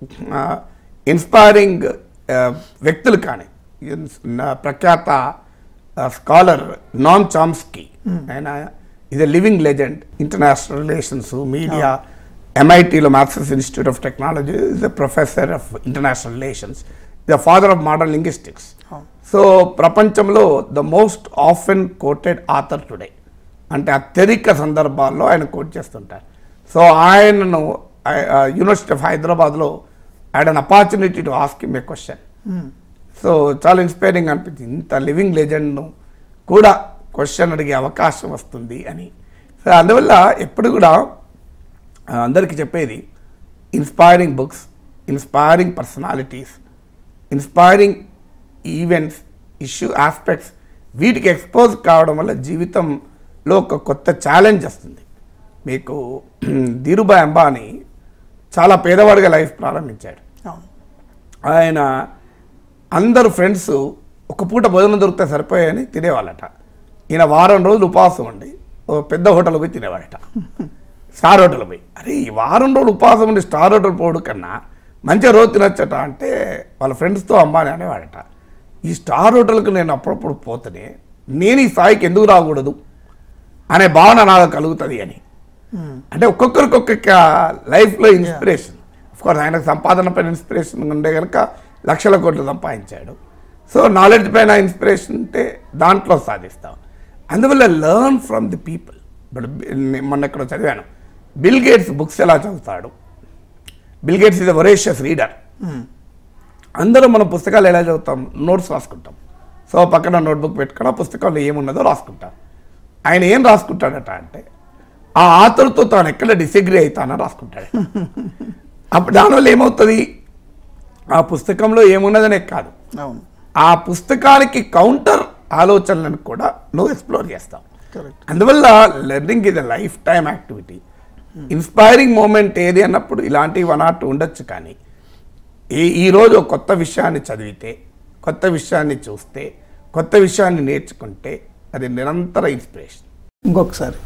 ఇన్స్పైరింగ్ వ్యక్తులు కానీ ఇన్స్- నా ప్రఖ్యాత స్కాలర్ నామ్ చామ్స్కీ ఆయన ఇది living legend international relations media ఎంఐటీలో masters institute of technology is the professor of international relations the father of modern linguistics so ప్రపంచంలో the most often quoted author today అంటే అత్యధిక సందర్భాల్లో ఆయన కోట్ చేస్తుంటారు సో ఆయనను యూనివర్సిటీ ఆఫ్ హైదరాబాద్లో had an opportunity to ask him a question so చాలా inspiring అనిపించింది ఇంత లివింగ్ లెజెండ్ను కూడా క్వశ్చన్ అడిగే అవకాశం వస్తుంది అని సో అందువల్ల ఎప్పుడు కూడా ఆ, అందరికీ చెప్పేది inspiring books inspiring personalities inspiring events issue aspects వీటికి ఎక్స్పోజ్ కావడం వల్ల జీవితంలో ఒక కొత్త ఛాలెంజ్ వస్తుంది మీకు ధీరుభాయ్ అంబానీ చాలా పేదవాడిగా లైఫ్ ప్రారంభించాడు అవును ఆయన అందరు ఫ్రెండ్స్ ఒక పూట భోజనం దొరికితే సరిపోయాయని తినేవాళ్ళట ఈయన వారం రోజులు ఉపవాసం ఉండి ఓ పెద్ద హోటల్ పోయి తినేవాడట స్టార్ హోటల్ పోయి అరే ఈ వారం రోజులు ఉపవాసం ఉండి స్టార్ హోటల్ పోవడం కన్నా మంచిగా రోజు తినొచ్చట అంటే వాళ్ళ ఫ్రెండ్స్తో అమ్మాని అనేవాడట ఈ స్టార్ హోటల్కి నేను అప్పుడప్పుడు పోతేనే నేను ఈ స్థాయికి ఎందుకు రాకూడదు అనే భావన నాకు కలుగుతుంది అని అంటే ఒక్కొక్కరికి ఒక్కొక్క లైఫ్లో ఇన్స్పిరేషన్ కోర్స్ ఆయనకు సంపాదన పైన ఇన్స్పిరేషన్ ఉండే కనుక లక్షల కోట్లు సంపాదించాడు సో నాలెడ్జ్ పైన ఇన్స్పిరేషన్ ఉంటే దాంట్లో సాధిస్తాం అందువల్ల లెర్న్ ఫ్రమ్ ది పీపుల్ ఇప్పుడు మొన్న ఇక్కడ చదివాను బిల్ గేట్స్ బుక్స్ ఎలా చదువుతాడు Bill Gates is a voracious reader అందరూ మన పుస్తకాలు ఎలా చదువుతాం నోట్స్ రాసుకుంటాం సో పక్కన నోట్బుక్ పెట్టుకుని ఆ పుస్తకంలో ఏమున్నదో రాసుకుంటాం ఆయన ఏం రాసుకుంటాడట అంటే ఆ ఆతరుతో తాను ఎక్కడ డిసగ్రీ అవుతానో రాసుకుంటాడు అప్పుడు దానివల్ల ఏమవుతుంది ఆ పుస్తకంలో ఏమున్నదనే కాదు అవును ఆ పుస్తకానికి కౌంటర్ ఆలోచనలను కూడా నువ్వు ఎక్స్ప్లోర్ చేస్తావు కరెక్ట్ అందువల్ల లెర్నింగ్ ఇది life time activity inspiring moment ఏది అన్నప్పుడు ఇలాంటి వన్ ఆర్ టూ ఉండొచ్చు కానీ ఈ ఈరోజు ఒక కొత్త విషయాన్ని చదివితే కొత్త విషయాన్ని చూస్తే కొత్త విషయాన్ని నేర్చుకుంటే అది నిరంతర ఇన్స్పిరేషన్ ఇంకొకసారి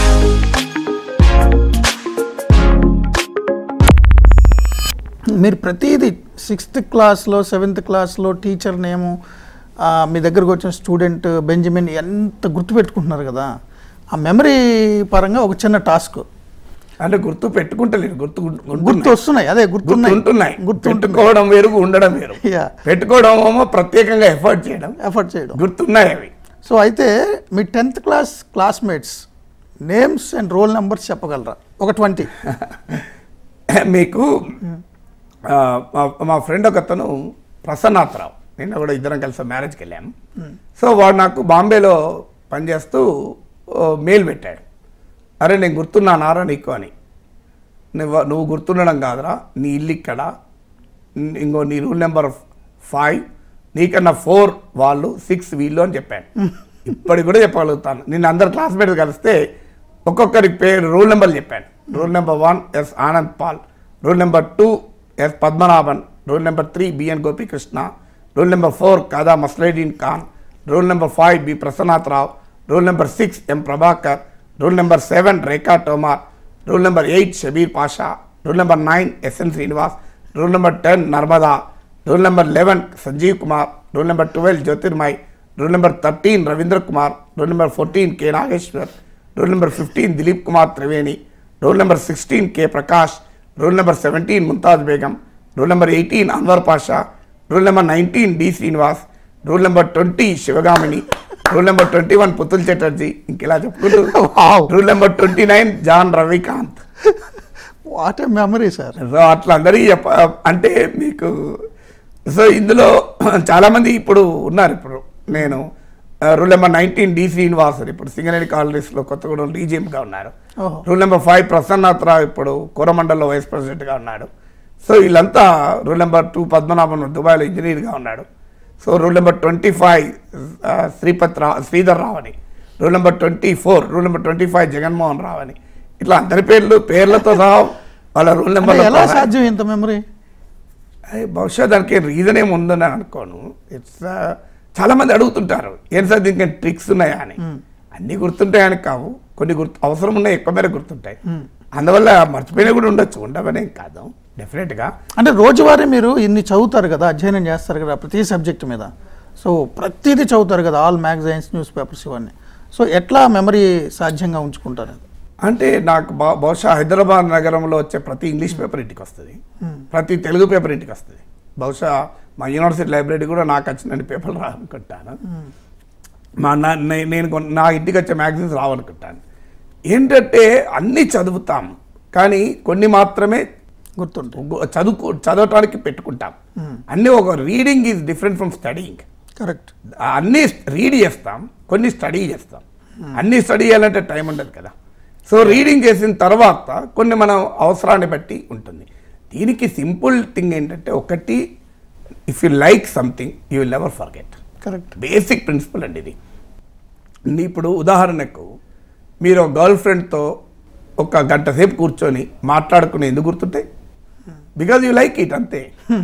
మీరు ప్రతిదీ సిక్స్త్ క్లాస్లో సెవెంత్ క్లాస్లో టీచర్ నేము ఆ, మీ దగ్గరకు వచ్చిన స్టూడెంట్ బెంజమిన్ ఎంత గుర్తుపెట్టుకుంటున్నారు కదా ఆ మెమరీ పరంగా ఒక చిన్న టాస్క్ అంటే గుర్తు పెట్టుకుంటలేదు గుర్తు గుర్తు వస్తున్నాయి అదే గుర్తున్నాయి గుర్తుంటున్నాయి గుర్తుంటున్నాయి పెట్టుకోవడం వేరు ఉండడం వేరు యా పెట్టుకోవడం ఏమో ప్రత్యేకంగా ఎఫర్ట్ చేయడం ఎఫర్ట్ చేయడం గుర్తున్నాయి అవి సో అయితే మీ tenth class classmates names and roll numbers చెప్పగలరా ఒక ట్వంటీ మీకు ఆ, మా- మా ఫ్రెండ్ ఒకతను ప్రసన్నాథరావు నిన్న కూడా ఇద్దరం కలిసి మ్యారేజ్కి వెళ్ళాము సో వాడు నాకు బాంబేలో పనిచేస్తూ ఓ మెయిల్ పెట్టాడు అరే నేను గుర్తున్నానారా నీకు అని నువ్వు నువ్వు గుర్తుండడం కాదురా నీ ఇల్లు ఇక్కడ న్- ఇంకో నీ రూల్ నెంబర్ ఫైవ్ నీకన్నా ఫోర్ వాళ్ళు సిక్స్ వీళ్ళు అని చెప్పాను ఇప్పటికి కూడా చెప్పగలుగుతాను నిన్న అందరు క్లాస్మేట్స్ కలిస్తే ఒక్కొక్కరికి పేరు రూల్ నెంబర్లు చెప్పాను roll number one S Anand Pal roll number two S Padmanabhan roll number three BN Gopikrishna roll number four కాదా మస్లైడీన్ Khan roll number five B Prasannath Rao roll number six M Prabhakar roll number seven Rekha Tomar roll number eight Shabbir Pasha roll number nine SN Srinivas roll number ten Narmada roll number eleven Sanjeev Kumar roll number twelve Jyotirmay roll number thirteen Ravindra Kumar roll number fourteen K Nageshwar roll number fifteen Dilip Kumar Triveni roll number sixteen K Prakash roll number seventeen Mumtaz Begum roll number eighteen Anwar Pasha roll number nineteen D Srinivas roll number twenty Sivagamini roll number twenty one Putul Chatterjee ఇంకెలా చెప్పుకుంటూ Wow. Roll number twenty nine John Ravikanth what a memory sir so అట్లా అందరికీ చెప్ప అంటే మీకు so ఇందులో చాలామంది ఇప్పుడు ఉన్నారు ఇప్పుడు నేను roll number nineteen D Srinivas ఇప్పుడు సింగరేణి కాలనీస్లో కొత్తగూడెం డీజీఎంగా ఉన్నారు ఓహో. రూల్ నెంబర్ ఫైవ్ ప్రసన్నాథరావు ఇప్పుడు కోరమండల్లో వైస్ ప్రెసిడెంట్గా ఉన్నాడు సో వీళ్ళంతా రూల్ నెంబర్ టూ పద్మనాభన్ దుబాయ్లో ఇంజనీర్గా ఉన్నాడు so roll number twenty five Sripath రా శ్రీధర్ రావు అని roll number twenty four roll number twenty five Jaganmohan Rao అని ఇట్లా అందరి పేర్లు పేర్లతో సహా వాళ్ళ రూల్ అంటే ఎలా నెంబర్ సాధ్యం ఇంత మెమరీ అది బహుశా దానికి రీజన్ ఏమి ఉందని అనుకోను ఇట్స్ చాలా మంది అడుగుతుంటారు ఏం సార్ దీనికి ట్రిక్స్ ఉన్నాయా అని అన్నీ గుర్తుంటాయని కావు కొన్ని గుర్తు అవసరం ఉన్నాయి ఎక్కువ మేర గుర్తుంటాయి అందువల్ల మర్చిపోయినా కూడా ఉండొచ్చు ఉండవనేం కాదు డెఫినెట్గా అంటే రోజువారీ మీరు ఇన్ని చదువుతారు కదా అధ్యయనం చేస్తారు కదా ప్రతి సబ్జెక్ట్ మీద సో ప్రతిదీ చదువుతారు కదా ఆల్ మ్యాగజైన్స్ న్యూస్ పేపర్స్ ఇవన్నీ సో ఎట్లా మెమరీ సాధ్యంగా ఉంచుకుంటారు అంటే నాకు బహు- బహుశా హైదరాబాద్ నగరంలో వచ్చే ప్రతి ఇంగ్లీష్ పేపర్ ఇంటికి వస్తుంది ప్రతి తెలుగు పేపర్ ఇంటికి వస్తుంది బహుశా మా యూనివర్సిటీ లైబ్రరీ కూడా నాకు వచ్చిన పేపర్లు రానుకుంటాను మా నా నే- నేను కొన్- నా ఇంటికి వచ్చే మ్యాగజైన్స్ రావనుకుంటాను ఏంటంటే అన్నీ చదువుతాం కానీ కొన్ని మాత్రమే గుర్తుంటాయి గు- చదువుకు చదవటానికి పెట్టుకుంటాం అన్నీ ఒక reading is different from studying correct అన్నీ రీడ్ చేస్తాం కొన్ని స్టడీ చేస్తాం అన్ని స్టడీ చేయాలంటే టైం ఉండదు కదా సో రీడింగ్ చేసిన తర్వాత కొన్ని మనం అవసరాన్ని బట్టి ఉంటుంది దీనికి సింపుల్ థింగ్ ఏంటంటే ఒకటి if you like something you will never forget correct basic principle అండి ఇది నీ ఇప్పుడు ఉదాహరణకు మీరు గర్ల్ ఫ్రెండ్తో ఒక గంట సేపు కూర్చొని మాట్లాడుకుని ఎందుకు గుర్తుంటాయి బికాజ్ యూ లైక్ ఇట్ అంతే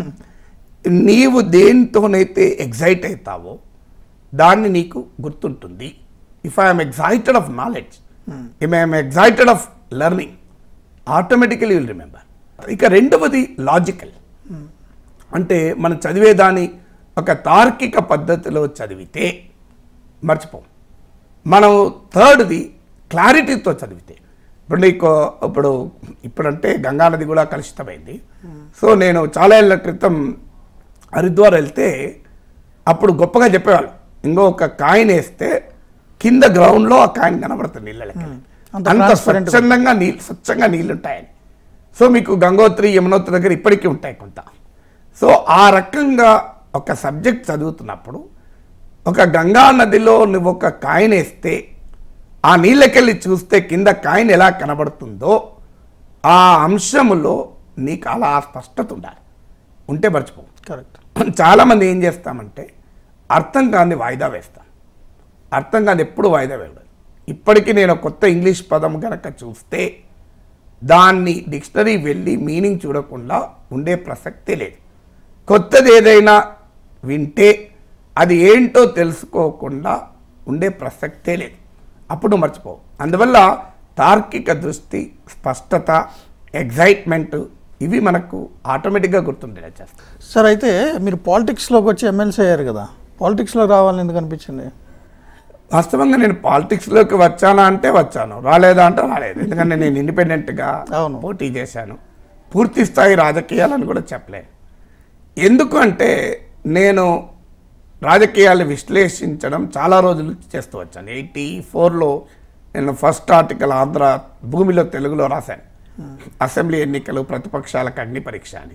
నీవు దేనితోనైతే ఎగ్జైట్ అవుతావో దాన్ని నీకు గుర్తుంటుంది if I'm excited of knowledge if I'm excited of learning automatically will remember ఇక రెండవది లాజికల్ అంటే మనం చదివేదాన్ని ఒక తార్కిక పద్ధతిలో చదివితే మర్చిపోం మనం థర్డ్ది క్లారిటీతో చదివితే ఇప్పుడు నీకు ఇప్పుడు ఇప్పుడంటే గంగానది కూడా కలుషితమైంది సో నేను చాలా ఏళ్ళ క్రితం హరిద్వార్ వెళ్తే అప్పుడు గొప్పగా చెప్పేవాళ్ళు ఇంకో ఒక కాయిన్ వేస్తే కింద గ్రౌండ్లో ఆ కాయిన్ కనబడుతుంది నీళ్ళకి అంత అంత transparent గా. స్వచ్ఛందంగా నీళ్ళు స్వచ్ఛంగా నీళ్ళు ఉంటాయని సో మీకు గంగోత్రి యమునోత్రి దగ్గర ఇప్పటికీ ఉంటాయి కొంత సో ఆ రకంగా ఒక సబ్జెక్ట్ చదువుతున్నప్పుడు ఒక గంగా నదిలో నువ్వు ఒక కాయిన్ వేస్తే ఆ నీళ్ళకెళ్ళి చూస్తే కింద కాయిన్ ఎలా కనబడుతుందో ఆ అంశములో నీకు అలా స్పష్టత ఉండాలి ఉంటే మర్చిపో కరెక్ట్ చాలామంది ఏం చేస్తామంటే అర్థం కాని వాయిదా వేస్తాం అర్థం కాని ఎప్పుడు వాయిదా వేయడం ఇప్పటికీ నేను ఒక కొత్త ఇంగ్లీష్ పదం కనుక చూస్తే దాన్ని డిక్షనరీ వెళ్ళి మీనింగ్ చూడకుండా ఉండే ప్రసక్తే లేదు కొత్తది ఏదైనా వింటే అది ఏంటో తెలుసుకోకుండా ఉండే ప్రసక్తే లేదు అప్పుడు మర్చిపో అందువల్ల తార్కిక దృష్టి స్పష్టత ఎగ్జైట్మెంట్ ఇవి మనకు ఆటోమేటిక్గా గుర్తుండేలా చేస్తాయి సార్ అయితే మీరు పాలిటిక్స్లోకి వచ్చి ఎమ్మెల్సీ అయ్యారు కదా పాలిటిక్స్లో రావాలని ఎందుకు అనిపించింది వాస్తవంగా నేను పాలిటిక్స్లోకి వచ్చానా అంటే వచ్చాను రాలేదా అంటే రాలేదు ఎందుకంటే నేను ఇండిపెండెంట్గా అవును. పోటీ చేశాను పూర్తి స్థాయి రాజకీయాలను కూడా చెప్పలేను ఎందుకు అంటే నేను రాజకీయాలు విశ్లేషించడం చాలా రోజులు చేస్తూ వచ్చాను ఎయిటీ ఫోర్లో నేను ఫస్ట్ ఆర్టికల్ ఆంధ్ర భూమిలో తెలుగులో రాశాను అసెంబ్లీ ఎన్నికలు ప్రతిపక్షాలకు అగ్ని పరీక్ష అని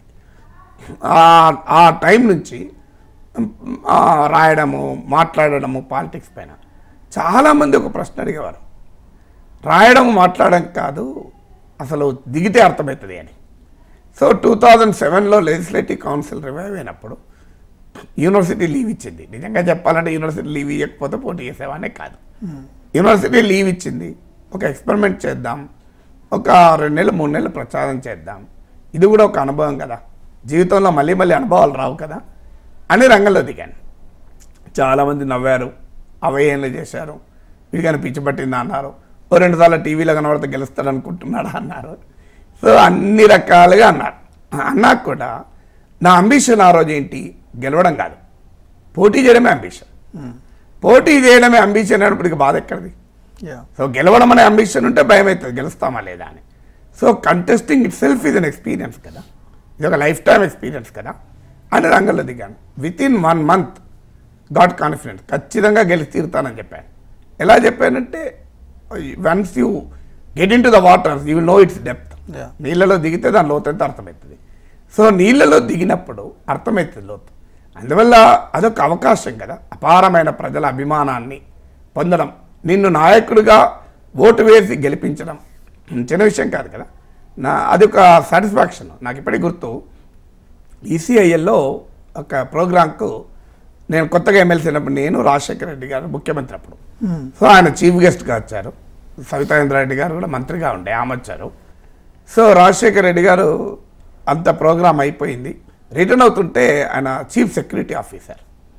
ఆ- ఆ టైం నుంచి ఆ, రాయడము మాట్లాడడము పాలిటిక్స్ పైన చాలామంది ఒక ప్రశ్న అడిగేవారు రాయడం మాట్లాడడం కాదు అసలు దిగితే అర్థమవుతుంది అని సో టూ థౌజండ్ సెవెన్లో లెజిస్లేటివ్ కౌన్సిల్ రివైవ్ అయినప్పుడు యూనివర్సిటీ లీవ్ ఇచ్చింది నిజంగా చెప్పాలంటే యూనివర్సిటీ లీవ్ ఇవ్వకపోతే పోటీ చేసేవానే కాదు యూనివర్సిటీ లీవ్ ఇచ్చింది ఒక ఎక్స్పెరిమెంట్ చేద్దాం ఒక రెండు నెలలు మూడు నెలలు ప్రచారం చేద్దాం ఇది కూడా ఒక అనుభవం కదా జీవితంలో మళ్ళీ మళ్ళీ అనుభవాలు రావు కదా అని రంగంలో దిగాను చాలామంది నవ్వారు అవహేళన చేశారు వీడికని పిచ్చి పట్టిందా అన్నారు ఓ రెండు సార్లు టీవీలో కనబడితే గెలుస్తాడు అనుకుంటున్నాడా అన్నారు సో అన్ని రకాలుగా అన్నారు అన్నాక కూడా నా అంబిషన్ ఆ రోజు ఏంటి గెలవడం కాదు పోటీ చేయడమే అంబిషన్ పోటీ చేయడమే అంబిషన్ అనేప్పటికి బాధ ఎక్కడిది యా సో గెలవడం అనే అంబిషన్ ఉంటే భయం అవుతుంది గెలుస్తామా లేదా అని so contesting itself is an experience కదా ఇది ఒక లైఫ్ టైం ఎక్స్పీరియన్స్ కదా అని రంగంలో దిగాను within one month got confidence ఖచ్చితంగా గెలిచి తీరుతానని చెప్పాను ఎలా చెప్పానంటే once you get into the water you will know its depth Yeah. నీళ్ళలో దిగితే దాని లోతు ఎంత అర్థమవుతుంది సో నీళ్ళలో దిగినప్పుడు అర్థమవుతుంది లోతు అందువల్ల అదొక అవకాశం కదా అపారమైన ప్రజల అభిమానాన్ని పొందడం నిన్ను నాయకుడిగా ఓటు వేసి గెలిపించడం చిన్న విషయం కాదు కదా నా అదొక సాటిస్ఫాక్షన్ నాకు ఇప్పటికి గుర్తు ఈసీఐఎల్లో ఒక ప్రోగ్రాంకు నేను కొత్తగా ఎమ్మెల్సీ అయినప్పుడు నేను రాజశేఖర రెడ్డి గారు ముఖ్యమంత్రి అప్పుడు సో ఆయన చీఫ్ గెస్ట్గా వచ్చారు సవితాంద్ర రెడ్డి గారు కూడా మంత్రిగా ఉండే ఆమె వచ్చారు సో రాజశేఖర రెడ్డి గారు అంత ప్రోగ్రామ్ అయిపోయింది రిటర్న్ అవుతుంటే ఆయన చీఫ్ సెక్యూరిటీ ఆఫీసర్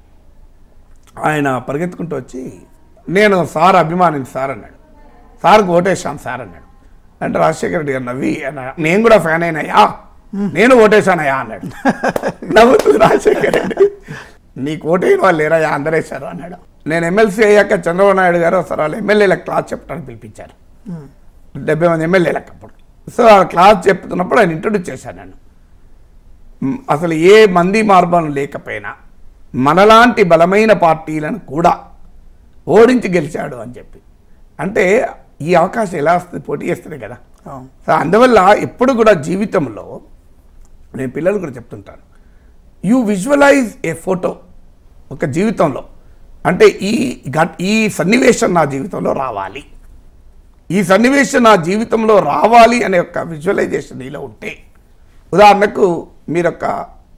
ఆయన పరిగెత్తుకుంటూ వచ్చి నేను సార్ అభిమానిని సార్ అన్నాడు సార్కి ఓటేశాను సార్ అన్నాడు అంటే రాజశేఖర రెడ్డి గారు నవ్వి అన్నాడు, నేను కూడా ఫ్యాన్ అయినయ్యా నేను ఓటేశానయ్యా అన్నాడు నవ్వుతుంది రాజశేఖర రెడ్డి నీకు ఓటేయని వాళ్ళు లేరయ్యా అందరేశారు అన్నాడు నేను ఎమ్మెల్సీ అయ్యాక చంద్రబాబు నాయుడు గారు ఒకసారి వాళ్ళు ఎమ్మెల్యేలకు క్లాస్ చెప్పడానికి పిలిపించారు డెబ్బై మంది ఎమ్మెల్యేలకు అప్పుడు సో ఆ క్లాస్ చెప్తున్నప్పుడు ఆయన ఇంట్రొడ్యూస్ చేశాను నేను మ్, అసలు ఏ మంది మార్బలం లేకపోయినా మనలాంటి బలమైన పార్టీలను కూడా ఓడించి గెలిచాడు అని చెప్పి అంటే ఈ అవకాశం ఎలా వస్తుంది పోటీ చేస్తుంది కదా అవును సో అందువల్ల ఎప్పుడు కూడా జీవితంలో నేను పిల్లలు కూడా చెప్తుంటాను యూ విజువలైజ్ ఏ ఫోటో ఒక జీవితంలో అంటే ఈ ఘట్ ఈ సన్నివేశం నా జీవితంలో రావాలి ఈ సన్నివేశం నా జీవితంలో రావాలి అనే ఒక విజువలైజేషన్ నీలో ఉంటే ఉదాహరణకు మీరు ఒక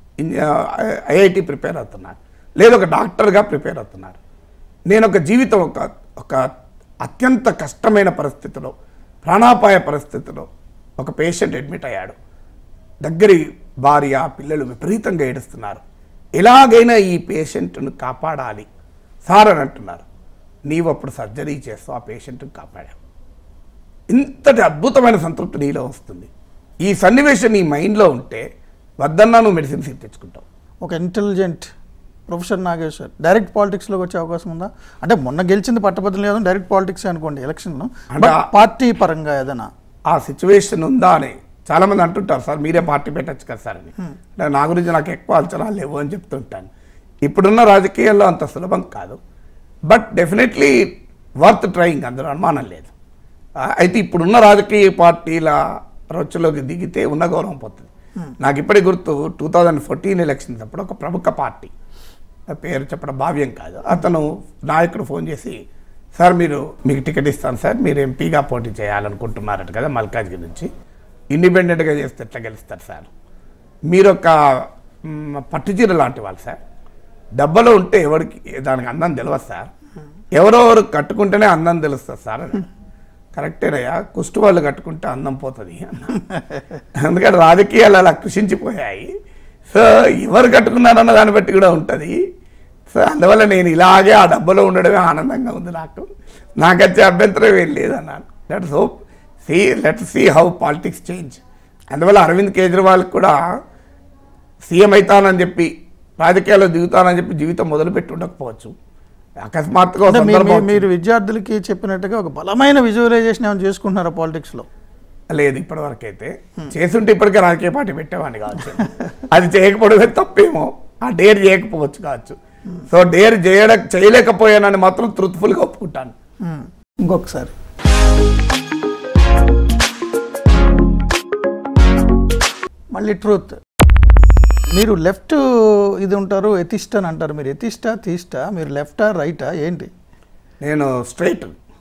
ఐఐటి ప్రిపేర్ అవుతున్నారు లేదా ఒక డాక్టర్గా ప్రిపేర్ అవుతున్నారు నేను ఒక జీవితం ఒక ఒక అత్యంత కష్టమైన పరిస్థితిలో ప్రాణాపాయ పరిస్థితిలో ఒక పేషెంట్ అడ్మిట్ అయ్యాడు దగ్గరి భార్య పిల్లలు విపరీతంగా ఏడుస్తున్నారు ఎలాగైనా ఈ పేషెంట్ను కాపాడాలి సార్ అని అంటున్నారు నీవు అప్పుడు సర్జరీ చేస్తూ ఆ పేషెంట్ని కాపాడావు ఇంతటి అద్భుతమైన సంతృప్తి నీలో వస్తుంది ఈ సన్నివేశం నీ మైండ్లో ఉంటే వద్దన్నా నువ్వు మెడిసిన్ సీట్ తెచ్చుకుంటావు ఒక ఇంటెలిజెంట్ ప్రొఫెసర్ నాగేశ్వర్ డైరెక్ట్ పాలిటిక్స్లోకి వచ్చే అవకాశం ఉందా అంటే మొన్న గెలిచింది పట్టభద్రులు లేదు డైరెక్ట్ పాలిటిక్స్ అనుకోండి ఎలక్షన్లో అంటే బట్ ఆ- పార్టీ పరంగా ఏదైనా ఆ సిచ్యువేషన్ ఉందా అని చాలా మంది అంటుంటారు సార్ మీరే పార్టీ పెట్టచ్చు కదా సార్ అని అంటే నా గురించి నాకు ఎక్కువ అంచనాలు లేవు అని చెప్తుంటాను ఇప్పుడున్న రాజకీయాల్లో అంత సులభం కాదు బట్ డెఫినెట్లీ వర్త్ ట్రయింగ్ అందులో అనుమానం లేదు ఆ, అయితే ఇప్పుడున్న రాజకీయ పార్టీల రొచ్చులోకి దిగితే ఉన్న గౌరవం పోతుంది నాకు ఇప్పటికి గుర్తు టూ థౌజండ్ ఫోర్టీన్ ఎలక్షన్స్ అప్పుడు ఒక ప్రముఖ పార్టీ ఆ పేరు చెప్పడం భావ్యం కాదు అతను నాయకుడు ఫోన్ చేసి సార్ మీరు మీకు టికెట్ ఇస్తాను సార్ మీరు ఎంపీగా పోటీ చేయాలనుకుంటున్నారట కదా మల్కాజ్గిరి నుంచి ఇండిపెండెంట్గా చేస్తే ఎట్లా గెలుస్తారు సార్ మీరు ఒక మ్, పట్టుచీర లాంటి వాళ్ళు సార్ డబ్బలో ఉంటే ఎవరికి దానికి అందం తెలియదు సార్ ఎవరెవరు కట్టుకుంటేనే అందం తెలుస్తుంది సార్ అని కరెక్టేనయ్యా కుష్టు వాళ్ళు కట్టుకుంటే అందం పోతుంది అన్న ఎందుకంటే రాజకీయాలు అలా కృషించిపోయాయి సో ఎవరు కట్టుకున్నారన్న దాన్ని బట్టి కూడా ఉంటుంది సో అందువల్ల నేను ఇలాగే ఆ డబ్బులో ఉండడమే ఆనందంగా ఉంది నాకు నాకు వచ్చే అభ్యంతరం ఏం లేదన్నాను let's hope see let see how politics change అందువల్ల అరవింద్ కేజ్రీవాల్ కూడా సీఎం అవుతానని చెప్పి రాజకీయాల్లో దిగుతానని చెప్పి జీవితం మొదలుపెట్టి ఉండకపోవచ్చు అకస్మాత్తుగా ఒక అంటే మీ- సందర్భం మీ- వచ్చింది. మీరు విద్యార్థులకి చెప్పినట్టుగా ఒక బలమైన విజువలైజేషన్ ఏమైనా చేసుకుంటున్నారా పాలిటిక్స్లో లేదు ఇప్పటి వరకు అయితే చేస్తుంటే ఇప్పటికే రాజకీయ పార్టీ పెట్టేవాడిని కావచ్చు అది చేయకపోవడమే తప్పేమో ఆ డేర్ చేయకపోవచ్చు కావచ్చు సో డేర్ చేయడ చేయలేకపోయానని మాత్రం ట్రూత్ఫుల్గా ఒప్పుకుంటాను ఇంకొకసారి మళ్ళీ ట్రూత్ మీరు లెఫ్ట్ ఇది ఉంటారు ఎథిస్ట్ అని అంటారు మీరు ఎథిస్టా తీస్టా మీరు లెఫ్టా రైటా ఏంటి నేను స్ట్రైట్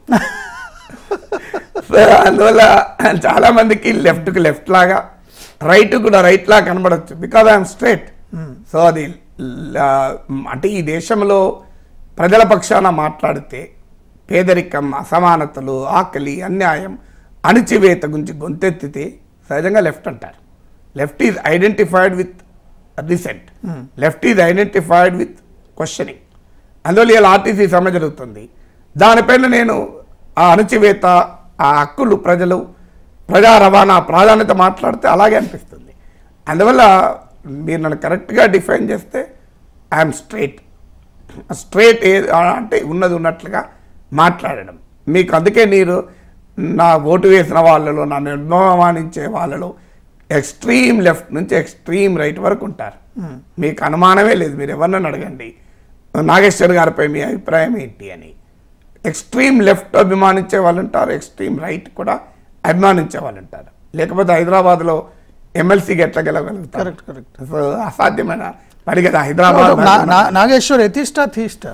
సో అందువల్ల చాలా మందికి లెఫ్ట్కి లెఫ్ట్ లాగా రైట్ కూడా రైట్ లాగా కనబడచ్చు బికాజ్ ఐఎమ్ స్ట్రైట్ సో అది ల- అంటే ఈ దేశంలో ప్రజల పక్షాన మాట్లాడితే పేదరికం అసమానతలు ఆకలి అన్యాయం అణిచివేత గురించి గొంతెత్తితే సహజంగా లెఫ్ట్ అంటారు left is identified with recent left is identified with questioning అందువల్ల ఇలా ఆర్టీసీ సమ్మె జరుగుతుంది దానిపైన నేను ఆ అణచివేత ఆ హక్కులు ప్రజలు ప్రజా రవాణా ప్రాధాన్యత మాట్లాడితే అలాగే అనిపిస్తుంది అందువల్ల మీరు నన్ను కరెక్ట్గా డిఫైన్ చేస్తే ఐఎమ్ స్ట్రైట్ స్ట్రైట్ ఏ అంటే ఉన్నది ఉన్నట్లుగా మాట్లాడడం మీకు అందుకే మీరు నా ఓటు వేసిన వాళ్ళలో నన్ను ఎన్నో అవమానించే వాళ్ళలో ఎక్స్ట్రీమ్ లెఫ్ట్ నుంచి ఎక్స్ట్రీమ్ రైట్ వరకు ఉంటారు మీకు అనుమానమే లేదు మీరు ఎవరినైనా అడగండి నాగేశ్వర్ గారిపై మీ అభిప్రాయం ఏంటి అని ఎక్స్ట్రీమ్ లెఫ్ట్ అభిమానించే వాళ్ళు ఉంటారు ఎక్స్ట్రీమ్ రైట్ కూడా అభిమానించే వాళ్ళు ఉంటారు లేకపోతే హైదరాబాద్లో ఎమ్మెల్సీకి ఎట్లా గెలవగలుగుతారు కరెక్ట్ కరెక్ట్ సో అసాధ్యమైన పని కదా హైదరాబాద్ నా- నా- నాగేశ్వర్ ఎథిస్టా థీస్టా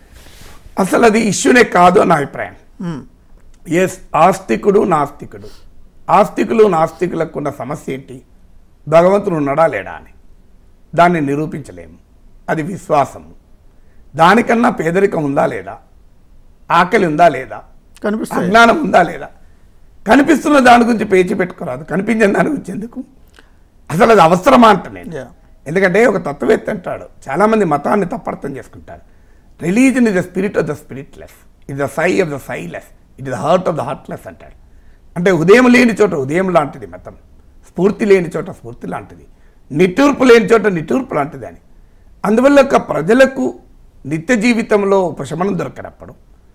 అసలు అది ఇష్యూనే కాదు అని నా అభిప్రాయం ఎస్ ఆస్తికుడు నాస్తికుడు ఆస్తికులు నాస్తికులకు ఉన్న సమస్య ఏంటి భగవంతుడు ఉన్నాడా లేడా అని దాన్ని నిరూపించలేము అది విశ్వాసము దానికన్నా పేదరికం ఉందా లేదా ఆకలి ఉందా లేదా కనిపిస్తాయి అజ్ఞానం ఉందా లేదా కనిపిస్తున్న దాని గురించి పేచి పెట్టుకోరాదు కనిపించిన దాని గురించి ఎందుకు అసలు అది అవసరమా అంట నేను Yeah. ఎందుకంటే ఒక తత్వవేత్త అంటాడు చాలామంది మతాన్ని తప్పర్థం చేసుకుంటారు religion is the spirit of the spiritless is the sigh of the sighless it is the heart of the heartless అంటాడు అంటే ఉదయం లేని చోట ఉదయం లాంటిది మతం స్ఫూర్తి లేని చోట స్ఫూర్తి లాంటిది నిట్టూర్పు లేని చోట నిట్టూర్పు లాంటిది అని అందువల్ల ఒక ప్రజలకు నిత్య జీవితంలో ఉపశమనం దొరకనప్పుడు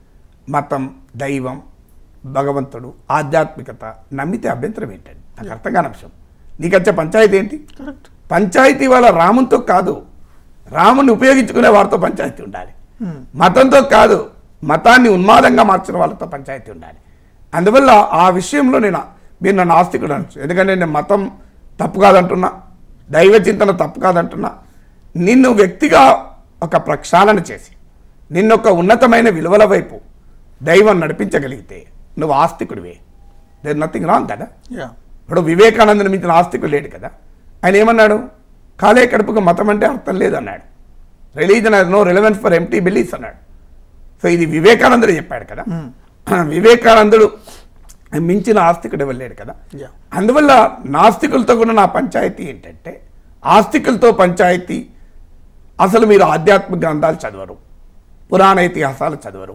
మతం దైవం భగవంతుడు ఆధ్యాత్మికత నమ్మితే అభ్యంతరం ఏంటండి నాకు అర్థం కాని అంశం నీకు వచ్చే పంచాయతీ ఏంటి కరెక్ట్ పంచాయతీ వాళ్ళ రామునితో కాదు రాముని ఉపయోగించుకునే వారితో పంచాయతీ ఉండాలి మతంతో కాదు మతాన్ని ఉన్మాదంగా మార్చిన వాళ్ళతో పంచాయతీ ఉండాలి అందువల్ల ఆ విషయంలో నేను మీరు నన్ను ఆస్తికుడు అనొచ్చు ఎందుకంటే నేను మతం తప్పు కాదంటున్నా దైవ చింతన తప్పు కాదంటున్నా నిన్ను వ్యక్తిగా ఒక ప్రక్షాళన చేసి నిన్ను ఒక ఉన్నతమైన విలువల వైపు దైవం నడిపించగలిగితే నువ్వు ఆస్తికుడివే దేర్ నథింగ్ రాంగ్ కదా యా ఇప్పుడు వివేకానందని మించిన ఆస్తికుడు లేడు కదా ఆయన ఏమన్నాడు కాలే కడుపుకు మతం అంటే అర్థం లేదన్నాడు religion has no relevance for empty beliefs అన్నాడు సో ఇది వివేకానందుడు చెప్పాడు కదా వివేకానందుడు మించిన ఆస్తికుడు వెళ్ళాడు కదా యా అందువల్ల నాస్తికులతో కూడా నా పంచాయతీ ఏంటంటే ఆస్తికులతో పంచాయతీ అసలు మీరు ఆధ్యాత్మిక గ్రంథాలు చదవరు పురాణ ఇతిహాసాలు చదవరు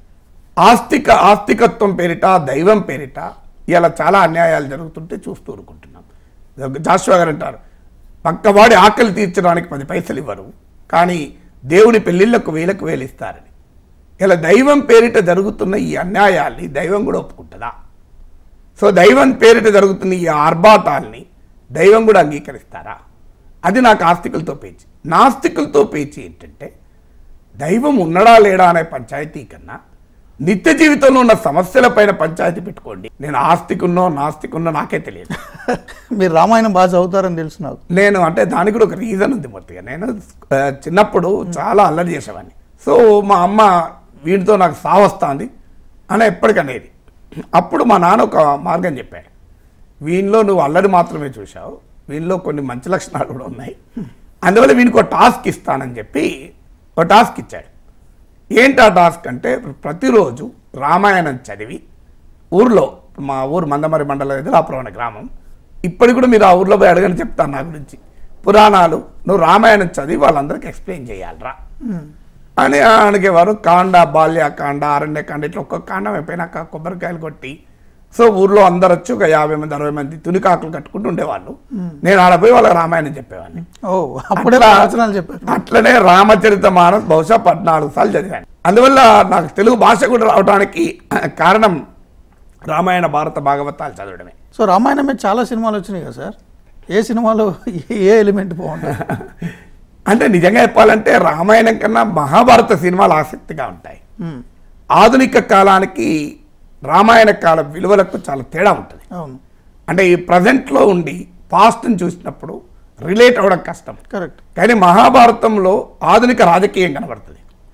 ఆస్తిక ఆస్తికత్వం పేరిట దైవం పేరిట ఇలా చాలా అన్యాయాలు జరుగుతుంటే చూస్తూ ఊరుకుంటున్నాం జాషువా గారు అంటారు పక్కవాడి ఆకలి తీర్చడానికి పది పైసలు ఇవ్వరు కానీ దేవుడి పెళ్ళిళ్ళకు వేలకు వేలు ఇస్తారని ఇలా దైవం పేరిట జరుగుతున్న ఈ అన్యాయాల్ని దైవం కూడా ఒప్పుకుంటుందా సో దైవం పేరిట జరుగుతున్న ఈ ఆర్భాటాల్ని దైవం కూడా అంగీకరిస్తారా అది నాకు ఆస్తికులతో పేచి నాస్తికులతో పేచి ఏంటంటే దైవం ఉన్నడా లేడా అనే పంచాయతీ కన్నా నిత్య జీవితంలో ఉన్న సమస్యలపైన పంచాయతీ పెట్టుకోండి నేను ఆస్తికున్నో నాస్తికున్నో నాకే తెలియదు మీరు రామాయణం బాగా చదువుతారని తెలుసు నాకు నేను అంటే దానికి కూడా ఒక రీజన్ ఉంది మూర్తిగా నేను ఆ, చిన్నప్పుడు చాలా అల్లరి చేసేవాడిని సో మా అమ్మ వీడితో నాకు సావస్తుంది అని ఎప్పటికనేది అప్పుడు మా నాన్న ఒక మార్గం చెప్పాడు వీనిలో నువ్వు అల్లరి మాత్రమే చూసావు వీనిలో కొన్ని మంచి లక్షణాలు కూడా ఉన్నాయి అందువల్ల వీనికి ఒక టాస్క్ ఇస్తానని చెప్పి ఒక టాస్క్ ఇచ్చాడు ఏంటి ఆ టాస్క్ అంటే ప్రతిరోజు రామాయణం చదివి ఊర్లో మా ఊరు మందమరి మండలం ఎదురాపురం అనే గ్రామం ఇప్పటికి కూడా మీరు ఆ ఊర్లో పోయి అడగని చెప్తాను నా గురించి పురాణాలు నువ్వు రామాయణం చదివి వాళ్ళందరికీ ఎక్స్ప్లెయిన్ చేయాలరా అని అడిగేవారు కాండ బాల్యకాండ అరణ్యకాండ ఇట్లా ఒక్కొక్క కాండం అయిపోయినాక కొబ్బరికాయలు కొట్టి సో ఊర్లో అందరు వచ్చి ఒక యాభై మంది అరవై మంది తునికాకులు కట్టుకుంటూ ఉండేవాళ్ళు నేను ఆడపోయి వాళ్ళకి రామాయణం చెప్పేవాడిని ఓ అప్పుడే అట్లా- ప్రవచనాలు చెప్పారు అట్లనే రామచరిత మానస్ బహుశా పద్నాలుగు సార్లు చదివాను అందువల్ల నాకు తెలుగు భాష కూడా రావడానికి కారణం రామాయణ భారత భాగవతాలు చదవడమే సో రామాయణం మీద చాలా సినిమాలు వచ్చినాయి కదా సార్ ఏ సినిమాలో ఏ- ఏ ఎలిమెంట్ బాగుంటుంది అంటే నిజంగా చెప్పాలంటే రామాయణం కన్నా మహాభారత సినిమాలు ఆసక్తిగా ఉంటాయి మ్మ్. ఆధునిక కాలానికి రామాయణ కాల విలువలకు చాలా తేడా ఉంటుంది అవును అంటే ఈ ప్రజెంట్లో ఉండి పాస్ట్ని చూసినప్పుడు రిలేట్ అవ్వడం కష్టం కరెక్ట్ కానీ మహాభారతంలో ఆధునిక రాజకీయం కనబడుతుంది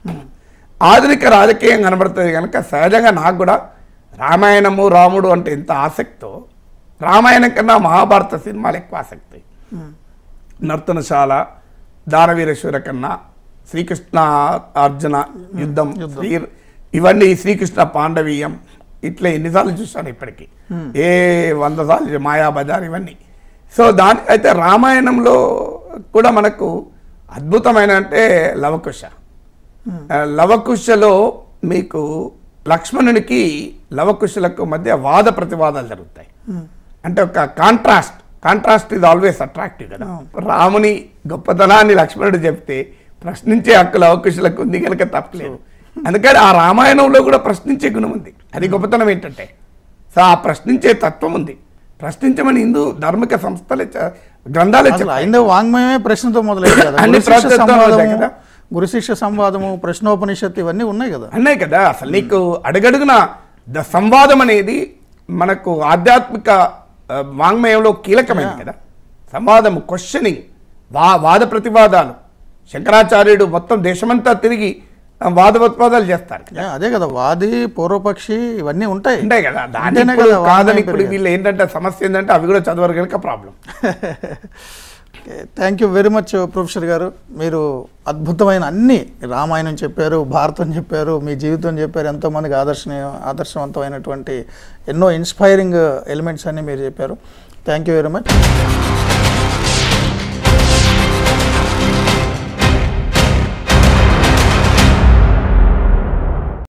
ఆధునిక రాజకీయం కనబడుతుంది కనుక సహజంగా నాకు కూడా రామాయణము రాముడు అంటే ఎంత ఆసక్తో రామాయణం కన్నా మహాభారత సినిమాలు ఎక్కువ ఆసక్తి నర్తనశాల దానవీరేశ్వర కన్నా శ్రీకృష్ణ అర్జున యుద్ధం శ్రీ ఇవన్నీ శ్రీకృష్ణ పాండవీయం ఇట్లా ఎన్నిసార్లు చూశాను ఇప్పటికీ ఏ వంద సార్లు చూ- మాయాబజార్ ఇవన్నీ సో దాని అయితే రామాయణంలో కూడా మనకు అద్భుతమైన అంటే లవకుశ ఆ, లవకుశలో మీకు లక్ష్మణునికి లవకుశులకు మధ్య వాద ప్రతివాదాలు జరుగుతాయి అంటే ఒక కాంట్రాస్ట్ కాంట్రాస్ట్ ఇది ఆల్వేస్ అట్రాక్టివ్ కదా రాముని గొప్పతనాన్ని లక్ష్మణుడు చెప్తే ప్రశ్నించే హక్కు లవకుశులకు ఉంది కనుక తప్పలేదు అందుకని ఆ రామాయణంలో కూడా ప్రశ్నించే గుణం ఉంది అది గొప్పతనం ఏంటంటే సో ఆ ప్రశ్నించే తత్వం ఉంది ప్రశ్నించమని హిందూ ధార్మిక సంస్థలే చ- గ్రంథాలే అసలు చెప్పాయి. ఐదవ వాంగ్మయమే ప్రశ్నతో మొదలైంది కదా అన్ని గురు శిష్య ప్రాంతాల్లో సంవాదము ఉంటాయి కదా. గురు శిష్య సంవాదము ప్రశ్నోపనిషత్తు ఇవన్నీ ఉన్నాయి కదా అన్నాయి కదా అసలు నీకు అడుగడుగున ద సంవాదం అనేది మనకు ఆధ్యాత్మిక ఆ, వాంగ్మయంలో కీలకమైనది కదా సంవాదము క్వశ్చనింగ్ వా వాద ప్రతివాదాలు శంకరాచార్యుడు మొత్తం దేశమంతా తిరిగి ఆ, వాద ప్రతివాదాలు చేస్తారు కదా. ఏ, అదే కదా వాది పూర్వపక్షి ఇవన్నీ ఉంటాయి ఉంటాయి కదా దాని అంతేనే ఇప్పుడు కదా కాదని వాంగ్మయం ఇప్పుడు పెరిగేది. వీళ్ళు ఏంటంటే సమస్య ఏంటంటే అవి కూడా చదవరు కనుక problem thank you very much professor గారు మీరు అద్భుతమైన అన్ని రామాయణం చెప్పారు భారతం చెప్పారు మీ జీవితం చెప్పారు ఎంతోమందికి ఆదర్శనీయ ఆదర్శవంతమైనటువంటి ఎన్నో ఇన్స్పైరింగ్ ఎలిమెంట్స్ అన్ని మీరు చెప్పారు థ్యాంక్ యూ వెరీ మచ్